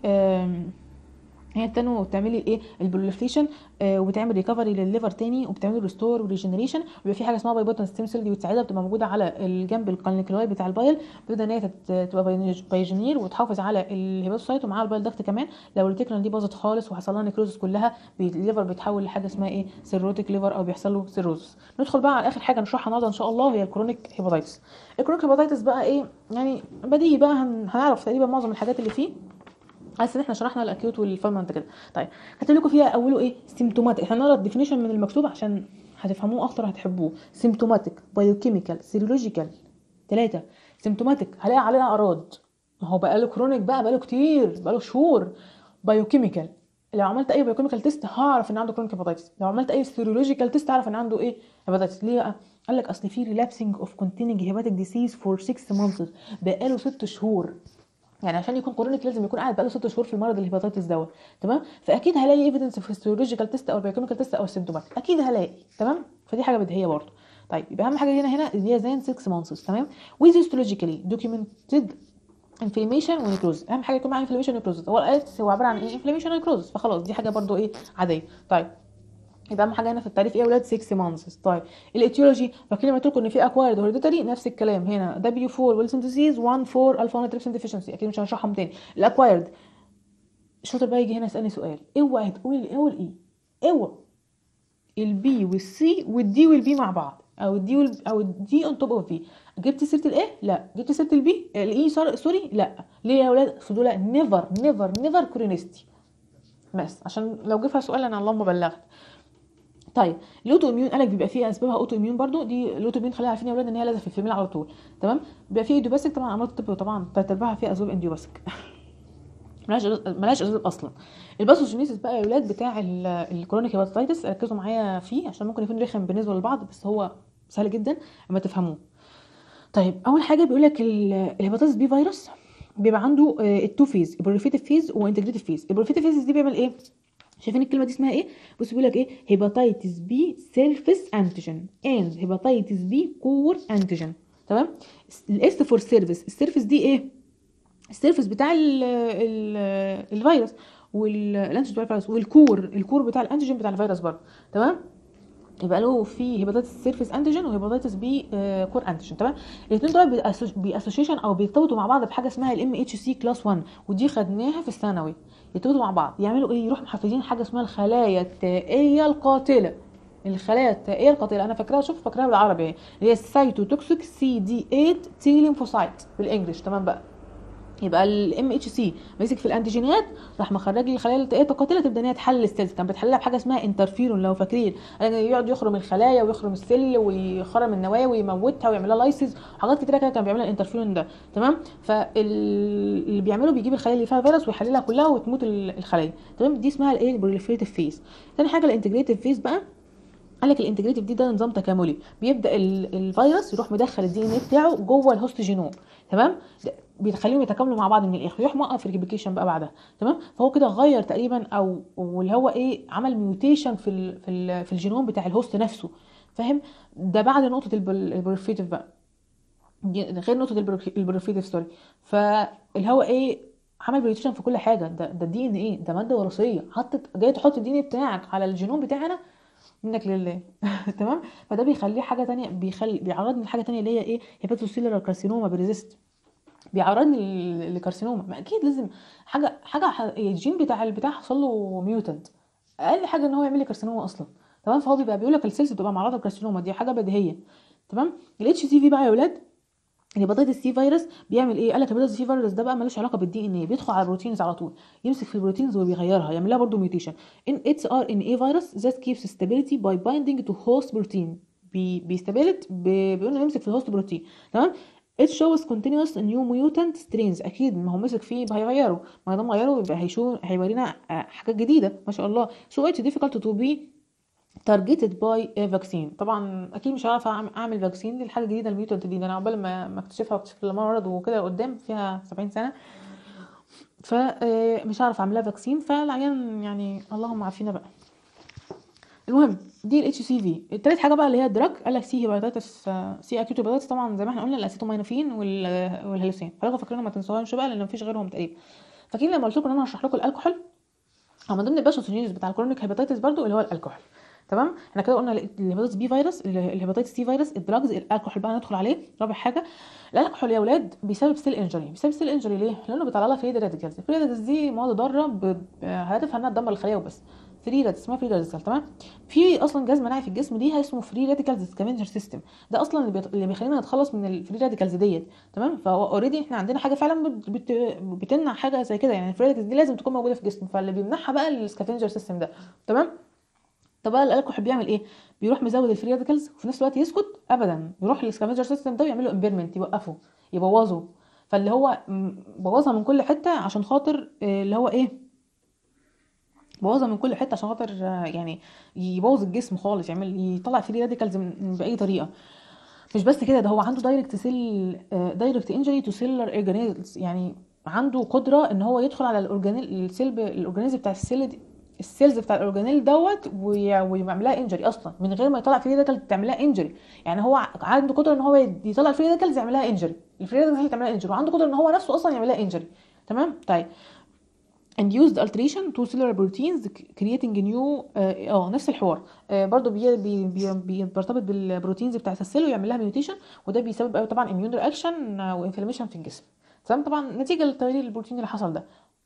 هي بتنمو وبتعملي الايه البروليفريشن آه وبتعمل ريكفري للليفر تاني وبتعمل ريستور وريجنريشن وبيبقى في حاجه اسمها بايبوتن ستيم سيل دي بتساعدها بتبقى موجوده على الجنب الكالنيكلويد بتاع البايل بتبدا ان هي تبقى بايجينير وتحافظ على الهيباتوسايت ومعاها البايل داكت كمان لو الريتيكولار دي باظت خالص وحصل لها نيكروزس كلها الليفر بيتحول لحاجه اسمها ايه سيروتيك ليفر او بيحصل له سيروزس ندخل بقى على اخر حاجه نشرحها النهارده ان شاء الله هي الكرونيك هيباتيتس الكرونيك هيباتيتس بقى ايه يعني بديهي بقى هنعرف تقريبا معظم الحاجات اللي فيه حاسس ان احنا شرحنا الاكيوت والفالمنت كده طيب كاتب لكم فيها اوله ايه سيمتوماتيك احنا هنقرا الديفينيشن من المكتوب عشان هتفهموه اكتر هتحبوه سيمتوماتيك بايوكيميكال سيرولوجيكال ثلاثه سيمتوماتيك هلاقي عليها اعراض ما هو بقى له كرونيك بقى بقى له كتير بقى له شهور بايوكيميكال لو عملت اي بايوكيميكال تيست هعرف ان عنده كرونيك هيباتيتس لو عملت اي سيرولوجيكال تيست هعرف ان عنده ايه هيباتيتس ليه بقى قال لك اصل في ريلابسنج اوف كونتيننج هيباتيك ديسيز فور 6 مانثs بقاله 6 شهور يعني عشان يكون كرونيك لازم يكون قاعد بقاله ست شهور في المرض الهيباتيتس دوت تمام فاكيد هلاقي ايفيدنس في هيستولوجيكال تيست او بايوكيميكال تيست او سيمتومات اكيد هلاقي تمام فدي حاجه بديهيه برضه طيب يبقى اهم حاجه هنا هنا اللي هي زين 6 مانثس تمام ويز هيستولوجيكالي دوكيومنتد انفلاميشن ونيكروز اهم حاجه يكون معاه انفلاميشن ونيكروز هو القيت هو عباره عن ايه انفلاميشن ونيكروز فخلاص دي حاجه برضه ايه عاديه طيب يبقى اهم حاجه هنا في التعريف ايه يا اولاد 6 مانثس طيب الايتيولوجي فاكرين لما قلت ان في اكوايرد هيريديتري نفس الكلام هنا دبليو 4 ويلسون ديزيز 1 4 الفا نيتريبسين ديفيشنسي اكيد مش هنشرحهم تاني الاكوايرد الشاطر بقى يجي هنا يسالني سؤال اوعى تقول الاول ايه اوعى البي والسي والدي والبي مع بعض او الدي وال... او الدي اون توب اوف في جبت سيره الايه لا جبت سيره البي الاي سوري لا ليه يا اولاد في دول نيفر نيفر نيفر كورينستي بس عشان لو جه فيها سؤال انا اللهم بلغت طيب الاوتو اميون قالك بيبقى فيه اسبابها اوتو اميون برضو دي الاوتو اميون خلينا عارفين يا اولاد ان هي لازم في الفيميل على طول تمام بيبقى فيه ايديوباسيك طبعا امراض الطب طبعا تلات ارباعها فيها اسباب انديوباسيك ملهاش ملهاش اسباب اصلا الباثوجينيسيس بقى يا اولاد بتاع الكرونيك هيباتيتس ركزوا معايا فيه عشان ممكن يكون رخم بالنسبه للبعض بس هو سهل جدا اما تفهموه طيب اول حاجه بيقول لك الهيباتيتس بي فيروس بيبقى عنده التو فيز البروفيتيف فيز وانتجريتيف فيز البروفيتيف فيز دي بيعمل ايه شايفين الكلمه دي اسمها ايه بص بيقول لك ايه هيباتيتس بي سيرفيس انتيجين اند هيباتيتس بي كور انتيجين تمام الاس فور سيرفيس السيرفيس دي ايه السيرفيس بتاع ال ال الفيروس والانتيجين بتاع الفيروس والكور الكور بتاع الانتيجين بتاع الفيروس برضه تمام يبقى له في هيباتيتس سيرفيس انتيجين وهيباتيتس بي آه كور انتيجين تمام الاثنين دول باسوشيشن او بيرتبطوا مع بعض بحاجه اسمها الام اتش سي كلاس 1 ودي خدناها في الثانوي يرتبطوا مع بعض يعملوا ايه يروحوا محفزين حاجه اسمها الخلايا التائيه القاتله الخلايا التائيه القاتله انا فاكراها شوف فاكراها بالعربي اهي اللي هي السايتوتوكسيك سي دي 8 تي ليمفوسايت بالانجلش تمام بقى يبقى الام اتش سي ماسك في الانتيجينات راح مخرج لي الخلايا التائيه القاتله تبدا ان هي تحلل السيلز كان بتحللها بحاجه اسمها انترفيرون لو فاكرين يقعد يخرم الخلايا ويخرم السل ويخرم النوايا ويموتها ويعمل لها لايسيس وحاجات كتيره كده كان بيعملها الانترفيرون ده تمام فاللي بيعمله بيجيب الخلايا اللي فيها فيروس ويحللها كلها وتموت الخلايا تمام دي اسمها الايه البروليفريتيف فيز تاني حاجه الانتجريتيف فيز بقى قال لك الانتجريتيف دي ده نظام تكاملي بيبدا الفيروس يروح مدخل الدي ان ايه بتاعه جوه الهوست جينوم تمام بيخليهم يتكاملوا مع بعض من الاخر يروح موقف ريبليكيشن بقى بعدها تمام فهو كده غير تقريبا او واللي هو ايه عمل ميوتيشن في ال في ال في الجينوم بتاع الهوست نفسه فاهم ده بعد نقطه البروفيتيف بقى غير نقطه البروفيتيف سوري فاللي هو ايه عمل ميوتيشن في كل حاجه ده ده الدي ان ايه ده ماده وراثيه حطت جاي تحط الدي ان ايه بتاعك على الجينوم بتاعنا منك لله تمام فده بيخليه حاجه تانية بيخلي بيعرضني لحاجه تانية اللي هي ايه هيباتوسيلر كارسينوما بريزيست بيعرضني لكارسينوما ما اكيد لازم حاجه حاجه الجين بتاع البتاع حصل له ميوتنت اقل حاجه ان هو يعمل لي كارسينوما اصلا تمام فهو بيبقى بيقول لك السيلز بتبقى معرضه للكارسينوما دي حاجه بديهيه تمام الاتش سي في بقى يا ولاد الهيباتيتس سي فيروس بيعمل ايه؟ قال لك الهيباتيتس سي فيروس ده بقى ملوش علاقه بالدي ان ايه بيدخل على البروتينز على طول يمسك في البروتينز وبيغيرها يعمل لها برضه ميوتيشن ان اتس ار ان اي فيروس ذات كيبس ستابيليتي باي بايندينج تو هوست بروتين بيستابيلت بيقول يمسك في الهوست بروتين تمام it shows continuous new mutant strains اكيد ما هو مسك فيه هيغيره ما دام غيره يبقى هيشوف هيورينا حاجات جديده ما شاء الله so it's difficult to be targeted by a vaccine طبعا اكيد مش هعرف اعمل فاكسين دي الحاجه الجديده الميوتنت دي ده انا عقبال ما ما اكتشفها واكتشف لما مرض وكده قدام فيها 70 سنه فمش هعرف اعملها فاكسين فالعيان يعني اللهم عافينا بقى المهم دي الاتش سي في التالت حاجه بقى اللي هي الدراج قال لك سي هيباتيتس سي اكيوت هيباتيتس طبعا زي ما احنا قلنا الاسيتومينوفين والهلوسين خليكم فاكرين ما تنسوهمش بقى لان مفيش غيرهم تقريبا فاكرين لما قلت لكم ان انا هشرح لكم الكحول او من ضمن الباثوجينيز بتاع الكرونيك هيباتيتس برضو اللي هو الكحول تمام احنا كده قلنا الهيباتيتس بي فيروس الهيباتيتس سي فيروس الدراجز الكحول بقى ندخل عليه رابع حاجه الكحول يا اولاد بيسبب سيل انجري بيسبب سيل انجري ليه لانه بيطلع لها فري راديكالز الفري راديكالز دي مواد ضاره هدفها انها تدمر الخليه وبس فري راديكالز اسمها فري راديكالز تمام في اصلا جهاز مناعي في الجسم ليها اسمه فري راديكالز سكافنجر سيستم ده اصلا اللي, بيط... اللي بيخلينا نتخلص من الفري راديكالز ديت تمام فهو اوريدي احنا عندنا حاجه فعلا بت... بت... بتمنع حاجه زي كده يعني الفري راديكالز دي لازم تكون موجوده في الجسم فاللي بيمنعها بقى السكافنجر سيستم ده تمام طب بقى الكحول بيعمل ايه بيروح مزود الفري راديكالز وفي نفس الوقت يسكت ابدا يروح للسكافنجر سيستم ده ويعمل له امبيرمنت يوقفه يبوظه فاللي هو بوظها من كل حته عشان خاطر اللي هو ايه بوظها من كل حته عشان خاطر يعني يبوظ الجسم خالص يعمل يطلع فري راديكالز باي طريقه مش بس كده ده هو عنده دايركت سيل دايركت انجري تو سيلر اورجانيزمز يعني عنده قدره ان هو يدخل على الاورجانيل السيل الاورجانيزم بتاع السيل دي السيلز بتاع الاورجانيل دوت ويعمل لها انجري اصلا من غير ما يطلع فري راديكال تعمل لها انجري يعني هو عنده قدره ان هو يطلع فري راديكالز يعمل لها انجري الفري راديكالز تعمل لها انجري وعنده قدره ان هو نفسه اصلا يعمل لها انجري تمام طيب induced alteration to cellular proteins creating new اه نفس الحوار آه برضو بي بي بي بيرتبط بالبروتينز بتاعت السيل ويعمل لها ميوتيشن وده بيسبب طبعا immune reaction وانفلاميشن في الجسم تمام طبعا نتيجه لتغيير البروتين اللي حصل ده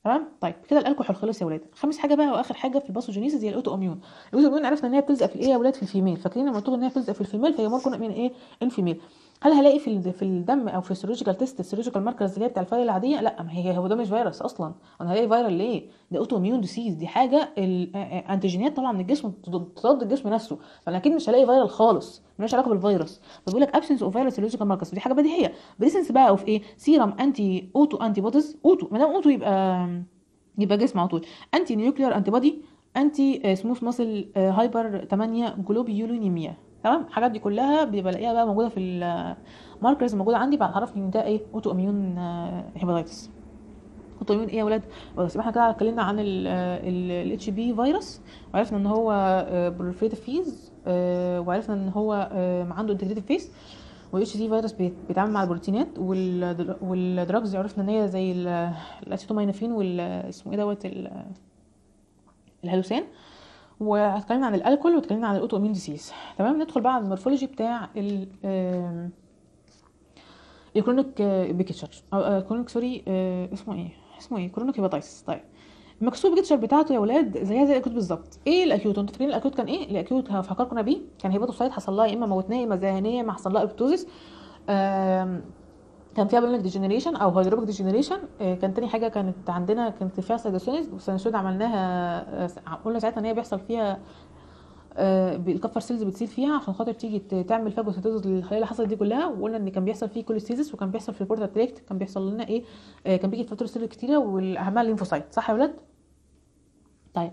تمام طيب كده الالكحول خلص يا ولاد خامس حاجه بقى واخر حاجه في الباثوجينيسيس هي الاوتو اميون الاوتو اميون عرفنا ان هي بتلزق في الايه يا ولاد في الفيميل فاكرين لما قلت ان هي بتلزق في الفيميل فهي ممكن من ايه الفيميل هل هلاقي في ال- في الدم او في السيرولوجيكال تيست السيرولوجيكال ماركرز اللي هي بتاع الفيروس العاديه لا ما هي هو ده مش فيروس اصلا انا هلاقي فيرال ليه ده اوتو اميون ديسيز دي حاجه الانتيجينات طالعه من الجسم تضاد الجسم نفسه فانا اكيد مش هلاقي فيرال خالص ملهاش علاقه بالفيروس فبيقول لك ابسنس اوف فيروس سيرولوجيكال ماركرز دي حاجه بديهيه بريسنس بقى اوف ايه سيرم انتي اوتو انتي بوديز اوتو ما دام اوتو يبقى يبقى جسم على طول انتي نيوكلير انتي بودي انتي سموث ماسل هايبر 8 جلوبيولينيميا تمام الحاجات دي كلها بيبقى الاقيها بقى موجوده في الماركرز موجوده عندي بعد عرفني ان ده ايه اوتو اميون هيباتيتس اوتو اميون ايه يا ولاد بس يبقى احنا كده اتكلمنا عن الاتش بي فيروس وعرفنا ان هو بروليفريتيف فيز وعرفنا ان هو آه، عنده انتجريتيف فيس والاتش سي فيروس بيت- بيتعامل مع البروتينات والدر- والدراجز عرفنا ان هي زي ال- الاسيتومينوفين وال اسمه ايه دوت ال- الهلوسان واتكلمنا عن الالكول واتكلمنا عن الاوتو اميون ديسيز تمام ندخل بقى على المورفولوجي بتاع ال آم، الكرونيك بيكتشر او كرونيك سوري اسمه ايه اسمه ايه كرونيك هيباتايتس طيب المكسور بيكتشر بتاعته يا ولاد زيها زي الاكيوت بالظبط ايه الاكيوت انتوا فاكرين الاكيوت كان ايه الاكيوت هفكركم بيه كان هيباتوسايت حصل لها يا اما موتناه يا اما ذهنيه ما حصل لها ابتوزيس آم، كان فيها بلونك ديجنريشن او هيدروبيك ديجنريشن كان تاني حاجه كانت عندنا كانت فيها سايدوسينيز والسايدوسينيز عملناها آه، قلنا ساعتها ان هي بيحصل فيها آه، الكفر سيلز بتزيد فيها عشان خاطر تيجي ت- تعمل فاجوسيتوزس للخلايا اللي حصلت دي كلها وقلنا ان كان بيحصل فيه كوليستيزس وكان بيحصل في البورتا تريكت كان بيحصل لنا ايه آه، كان بيجي فاتور سيل كتيره واهمها الليمفوسايت صح يا ولاد طيب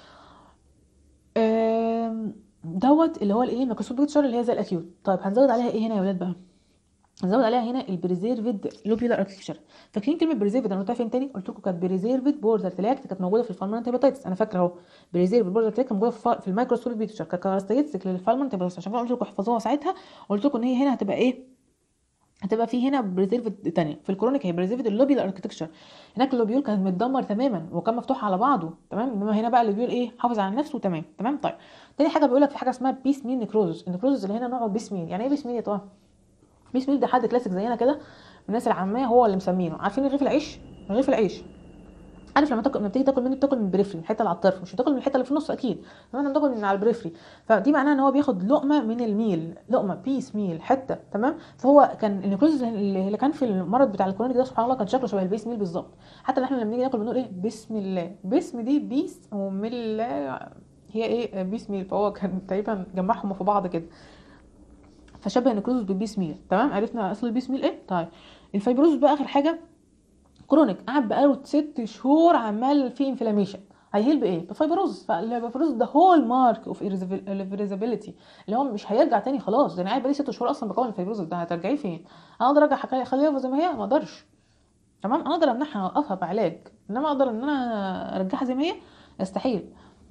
آم، دوت اللي هو الايه ماكروسكوب بيكتشر اللي هي زي الاكيوت طيب هنزود عليها ايه هنا يا ولاد بقى هنزود عليها هنا البريزيرفد لوبيولار اركتشر فاكرين كلمه بريزيرفد انا قلتها فين تاني قلت لكم كانت بريزيرفد بوردر تلاكت كانت موجوده في الفالمنت هيباتيتس انا فاكره اهو بريزيرفد بوردر تلاكت كانت موجوده في في الميكروسكوب بيكتشر ككاركترستيك للفالمنت هيباتيتس عشان كده قلت لكم احفظوها ساعتها قلت لكم ان هي هنا هتبقى ايه هتبقى في هنا بريزيرفد تانية في الكرونيك هي بريزيرفد اللوبيول اركتكشر هناك اللوبيول كان متدمر تماما وكان مفتوح على بعضه تمام انما هنا بقى اللوبيول ايه حافظ على نفسه تمام تمام طيب تاني حاجه بيقول لك في حاجه اسمها بيس ميل نيكروزس النيكروزس اللي هنا نوعه بيس ميل يعني ايه بيس ميل يا طه بيس ميل ده حد كلاسيك زينا كده من الناس العاميه هو اللي مسمينه عارفين رغيف العيش رغيف العيش عارف لما تاكل لما بتيجي تاكل منه بتاكل من البريفري الحته اللي على الطرف مش بتاكل من الحته اللي في النص اكيد تمام انا بتاكل من على البريفري فدي معناها ان هو بياخد لقمه من الميل لقمه بيس ميل حته تمام فهو كان النيكروز اللي اللي كان في المرض بتاع الكرونيك ده سبحان الله كان شكله شبه البيس ميل بالظبط حتى احنا لما بنيجي ناكل بنقول ايه بسم الله بسم دي بيس وميل هي ايه بيس ميل فهو كان تقريبا جمعهم في بعض كده فشبه النيكروز بالبيس ميل تمام عرفنا اصل البيس ميل ايه طيب الفيبروز بقى اخر حاجه كرونيك قعد بقاله ست شهور عمال فيه انفلاميشن هيهيل بايه بفيبروز فالفيبروز ده هول مارك اوف irreversibility اللي هو مش هيرجع تاني خلاص ده انا قاعد بقالي ست شهور اصلا بكون الفيبروز ده هترجعيه فين انا اقدر ارجع حكايه اخليها زي ما هي ما اقدرش تمام انا اقدر امنعها اوقفها بعلاج انما اقدر ان انا ارجعها زي ما هي يستحيل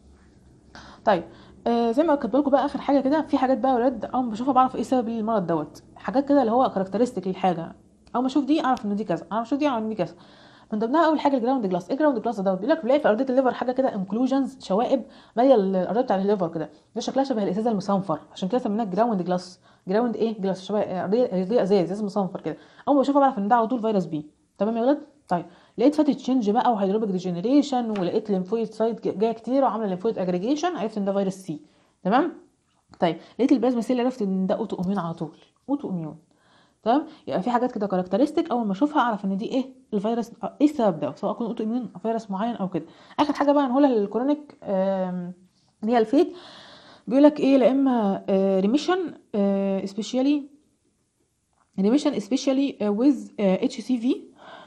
طيب آه زي ما كاتبه لكم بقى اخر حاجه كده في حاجات بقى يا ولاد اول ما بشوفها بعرف ايه سبب المرض دوت حاجات كده اللي هو كاركترستيك للحاجه اول ما اشوف دي اعرف ان دي كذا اول ما اشوف دي اعرف ان دي كذا من ضمنها اول حاجه الجراوند جلاس ايه الجراوند جلاس دوت بيقول لك بيلاقي في ارضيه الليفر حاجه كده انكلوجنز شوائب ماليه الارضيه بتاع الليفر كده ده شكلها شبه الازازه المصنفر عشان كده سميناها جراوند جلاس جراوند ايه جلاس شبه ارضيه ارضيه ازاز ازاز مصنفر كده اول ما بشوفها بعرف ان ده على طول فيروس بي تمام يا ولاد طيب لقيت فاتت تشينج بقى وهيدروبيك ديجنريشن ولقيت ليمفويد سايت جايه كتير وعامله ليمفويد اجريجيشن عرفت ان ده فيروس سي تمام طيب لقيت البلازما سيل عرفت ان ده اوتو اميون على طول اوتو اميون تمام يبقى في حاجات كده كاركترستيك اول ما اشوفها اعرف ان دي ايه الفيروس ايه السبب ده سواء كان اوتو اميون فيروس معين او كده اخر حاجه بقى نقولها للكرونيك آم، اللي هي الفيت بيقول لك ايه لا اما ريميشن سبيشالي ريميشن سبيشالي with اتش سي في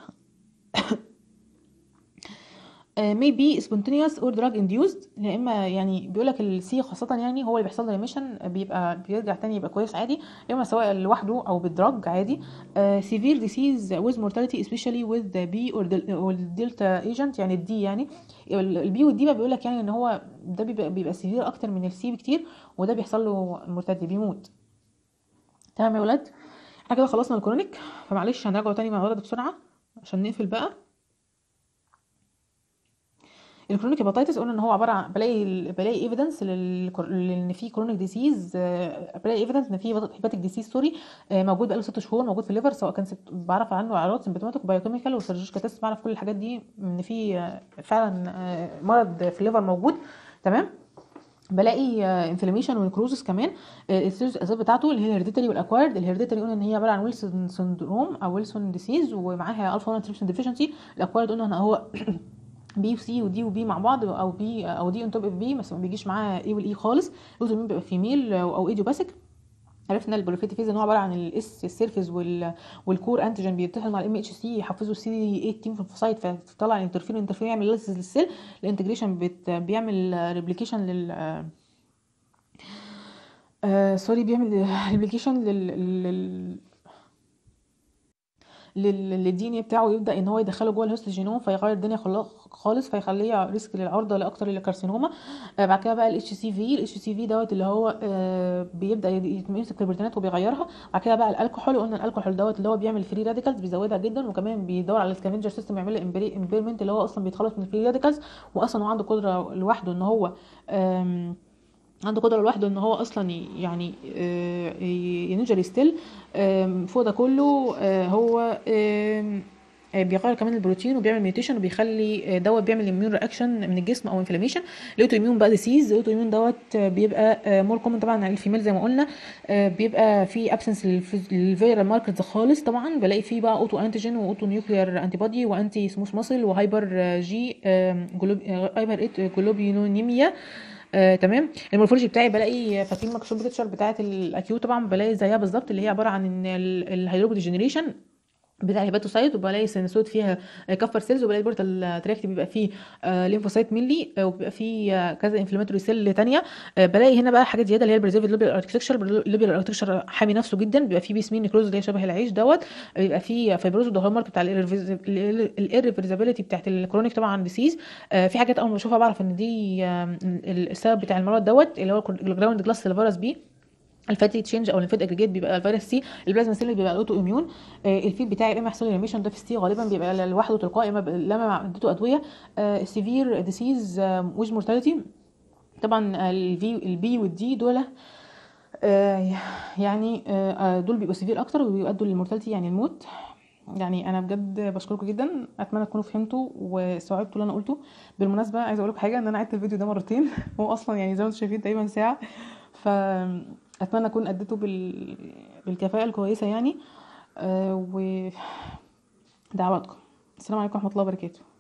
may be spontaneous or drug induced يا اما يعني بيقول لك السي خاصه يعني هو اللي بيحصل له ريميشن بيبقى بيرجع تاني يبقى كويس عادي يا اما سواء لوحده او بالدراج عادي uh, severe disease with mortality especially with the B or the or the delta agent يعني الدي يعني البي والدي بقى بيقول لك يعني ان هو ده بيبقى بيبقى سيفير اكتر من السي بكتير وده بيحصل له المرتدي بيموت تمام يا ولاد احنا كده خلصنا الكرونيك فمعلش هنراجعه تاني مع ولد بسرعه عشان نقفل بقى الكرونيك هيباتيتس قلنا ان هو عباره عن بلاقي بلاقي ايفيدنس ان في كرونيك ديسيز بلاقي ايفيدنس ان في هيباتيك ديسيز سوري آه، موجود بقاله ست شهور موجود في الليفر سواء كان ست- بعرف عنه اعراض سيمبتوماتيك وبايوكيميكال وسيرجيكال تيست بعرف كل الحاجات دي ان في آه، فعلا آه، مرض في الليفر موجود تمام بلاقي انفلاميشن ونكروزس كمان آه، السيريس الاسباب بتاعته اللي هي الهيريديتري والاكوايرد الهيريديتري قلنا ان هي عباره عن ويلسون سندروم او ويلسون ديسيز ومعاها الفا 1 تريبسين ديفيشنسي الاكوايرد قلنا ان هو بي وسي ودي وبي مع بعض او بي او دي اون توب اوف بي بس ما بيجيش معاه اي والاي خالص الاوتومين بيبقى فيميل او ايديوباثيك عرفنا البروفيتي فيز ان هو عباره عن الاس السيرفيس وال والكور انتيجين بيتحد مع الام اتش سي يحفزوا السي 18 في الفوسايت فتطلع الانترفيرون الانترفيرون يعمل ليسز للسيل الانتجريشن بت بيعمل ريبليكيشن لل آه سوري بيعمل ريبليكيشن لل لل لل- للدي ان اي بتاعه يبدا ان هو يدخله جوه الهوست جينوم فيغير الدنيا خلا- خالص فيخليه ريسك للعرضه لاكتر للكارسينوما آه بعد كده بقى الاتش سي في الاتش سي في دوت اللي هو آه بيبدا يد- يمسك في البروتينات وبيغيرها بعد كده بقى الكحول قلنا الكحول دوت اللي هو بيعمل فري راديكالز بيزودها جدا وكمان بيدور على السكافنجر سيستم يعمل له امبيرمنت اللي هو اصلا بيتخلص من الفري راديكالز واصلا هو عنده قدره لوحده ان هو آم عنده قدرة لوحده ان هو اصلا ي- يعني آه، ي- ينجر ستيل فوق ده كله آه، هو آم، آه، بيغير كمان البروتين وبيعمل ميوتيشن وبيخلي آه، دوت بيعمل اميون رياكشن من الجسم او انفلاميشن الاوتو اميون بقى ديسيز الاوتو اميون دوت آه، بيبقى مور كومن طبعا على الفيميل زي ما قلنا آه، بيبقى في ابسنس للفيرال ماركرز خالص طبعا بلاقي فيه بقى اوتو انتيجين واوتو نيوكليير انتي بودي وانتي سموث ماسل وهايبر آه، جي آم، جلوب آه، هايبر ايت جلوبينونيميا آه، تمام المورفولوجي بتاعي بلاقي فاكرين مكشوف بيكتشر بتاعه الاكيوت طبعا بلاقي زيها بالظبط اللي هي عباره عن ان الهيدروبو ديجنريشن بتاع الهيباتوسايت وبلاقي سينوسويد فيها كفر سيلز وبلاقي البورتال تراكت بيبقى فيه آه، ليمفوسايت مينلي آه، وبيبقى فيه آه، كذا انفلاماتوري سيل تانية آه، بلاقي هنا بقى حاجات زياده اللي هي البريزيرفد ليبرال اركتكشر الليبرال اركتكشر حامي نفسه جدا بيبقى فيه بيسمين نيكروز اللي هي شبه العيش دوت بيبقى فيه فايبروز وده هو المارك بتاع الاريفرزابيلتي بتاعت الكرونيك طبعا ديسيز في حاجات اول ما بشوفها بعرف ان دي آه، السبب بتاع المرض دوت اللي هو الجراوند جلاس الفيروس بي الفاتي تشينج او الليمفات اجريجيت بيبقى الفيروس سي البلازما سيل بيبقى الاوتو اميون آه الفيد بتاعي يا اما يحصل لي ريميشن ده في السي غالبا بيبقى لوحده تلقائي اما ب- لما مع- اديته ادويه آه سيفير ديسيز ويز مورتاليتي طبعا الفي البي والدي دول آه يعني آه آه، دول بيبقوا سيفير اكتر وبيؤدوا للمورتاليتي يعني الموت يعني انا بجد بشكركم جدا اتمنى تكونوا فهمتوا واستوعبتوا اللي انا قلته بالمناسبه عايزه اقول لكم حاجه ان انا عدت الفيديو ده مرتين هو اصلا يعني زي ما انتم شايفين تقريبا ساعه فاتمنى اكون اديته بال... بالكفاءه الكويسه يعني أه ودعواتكم السلام عليكم ورحمه الله وبركاته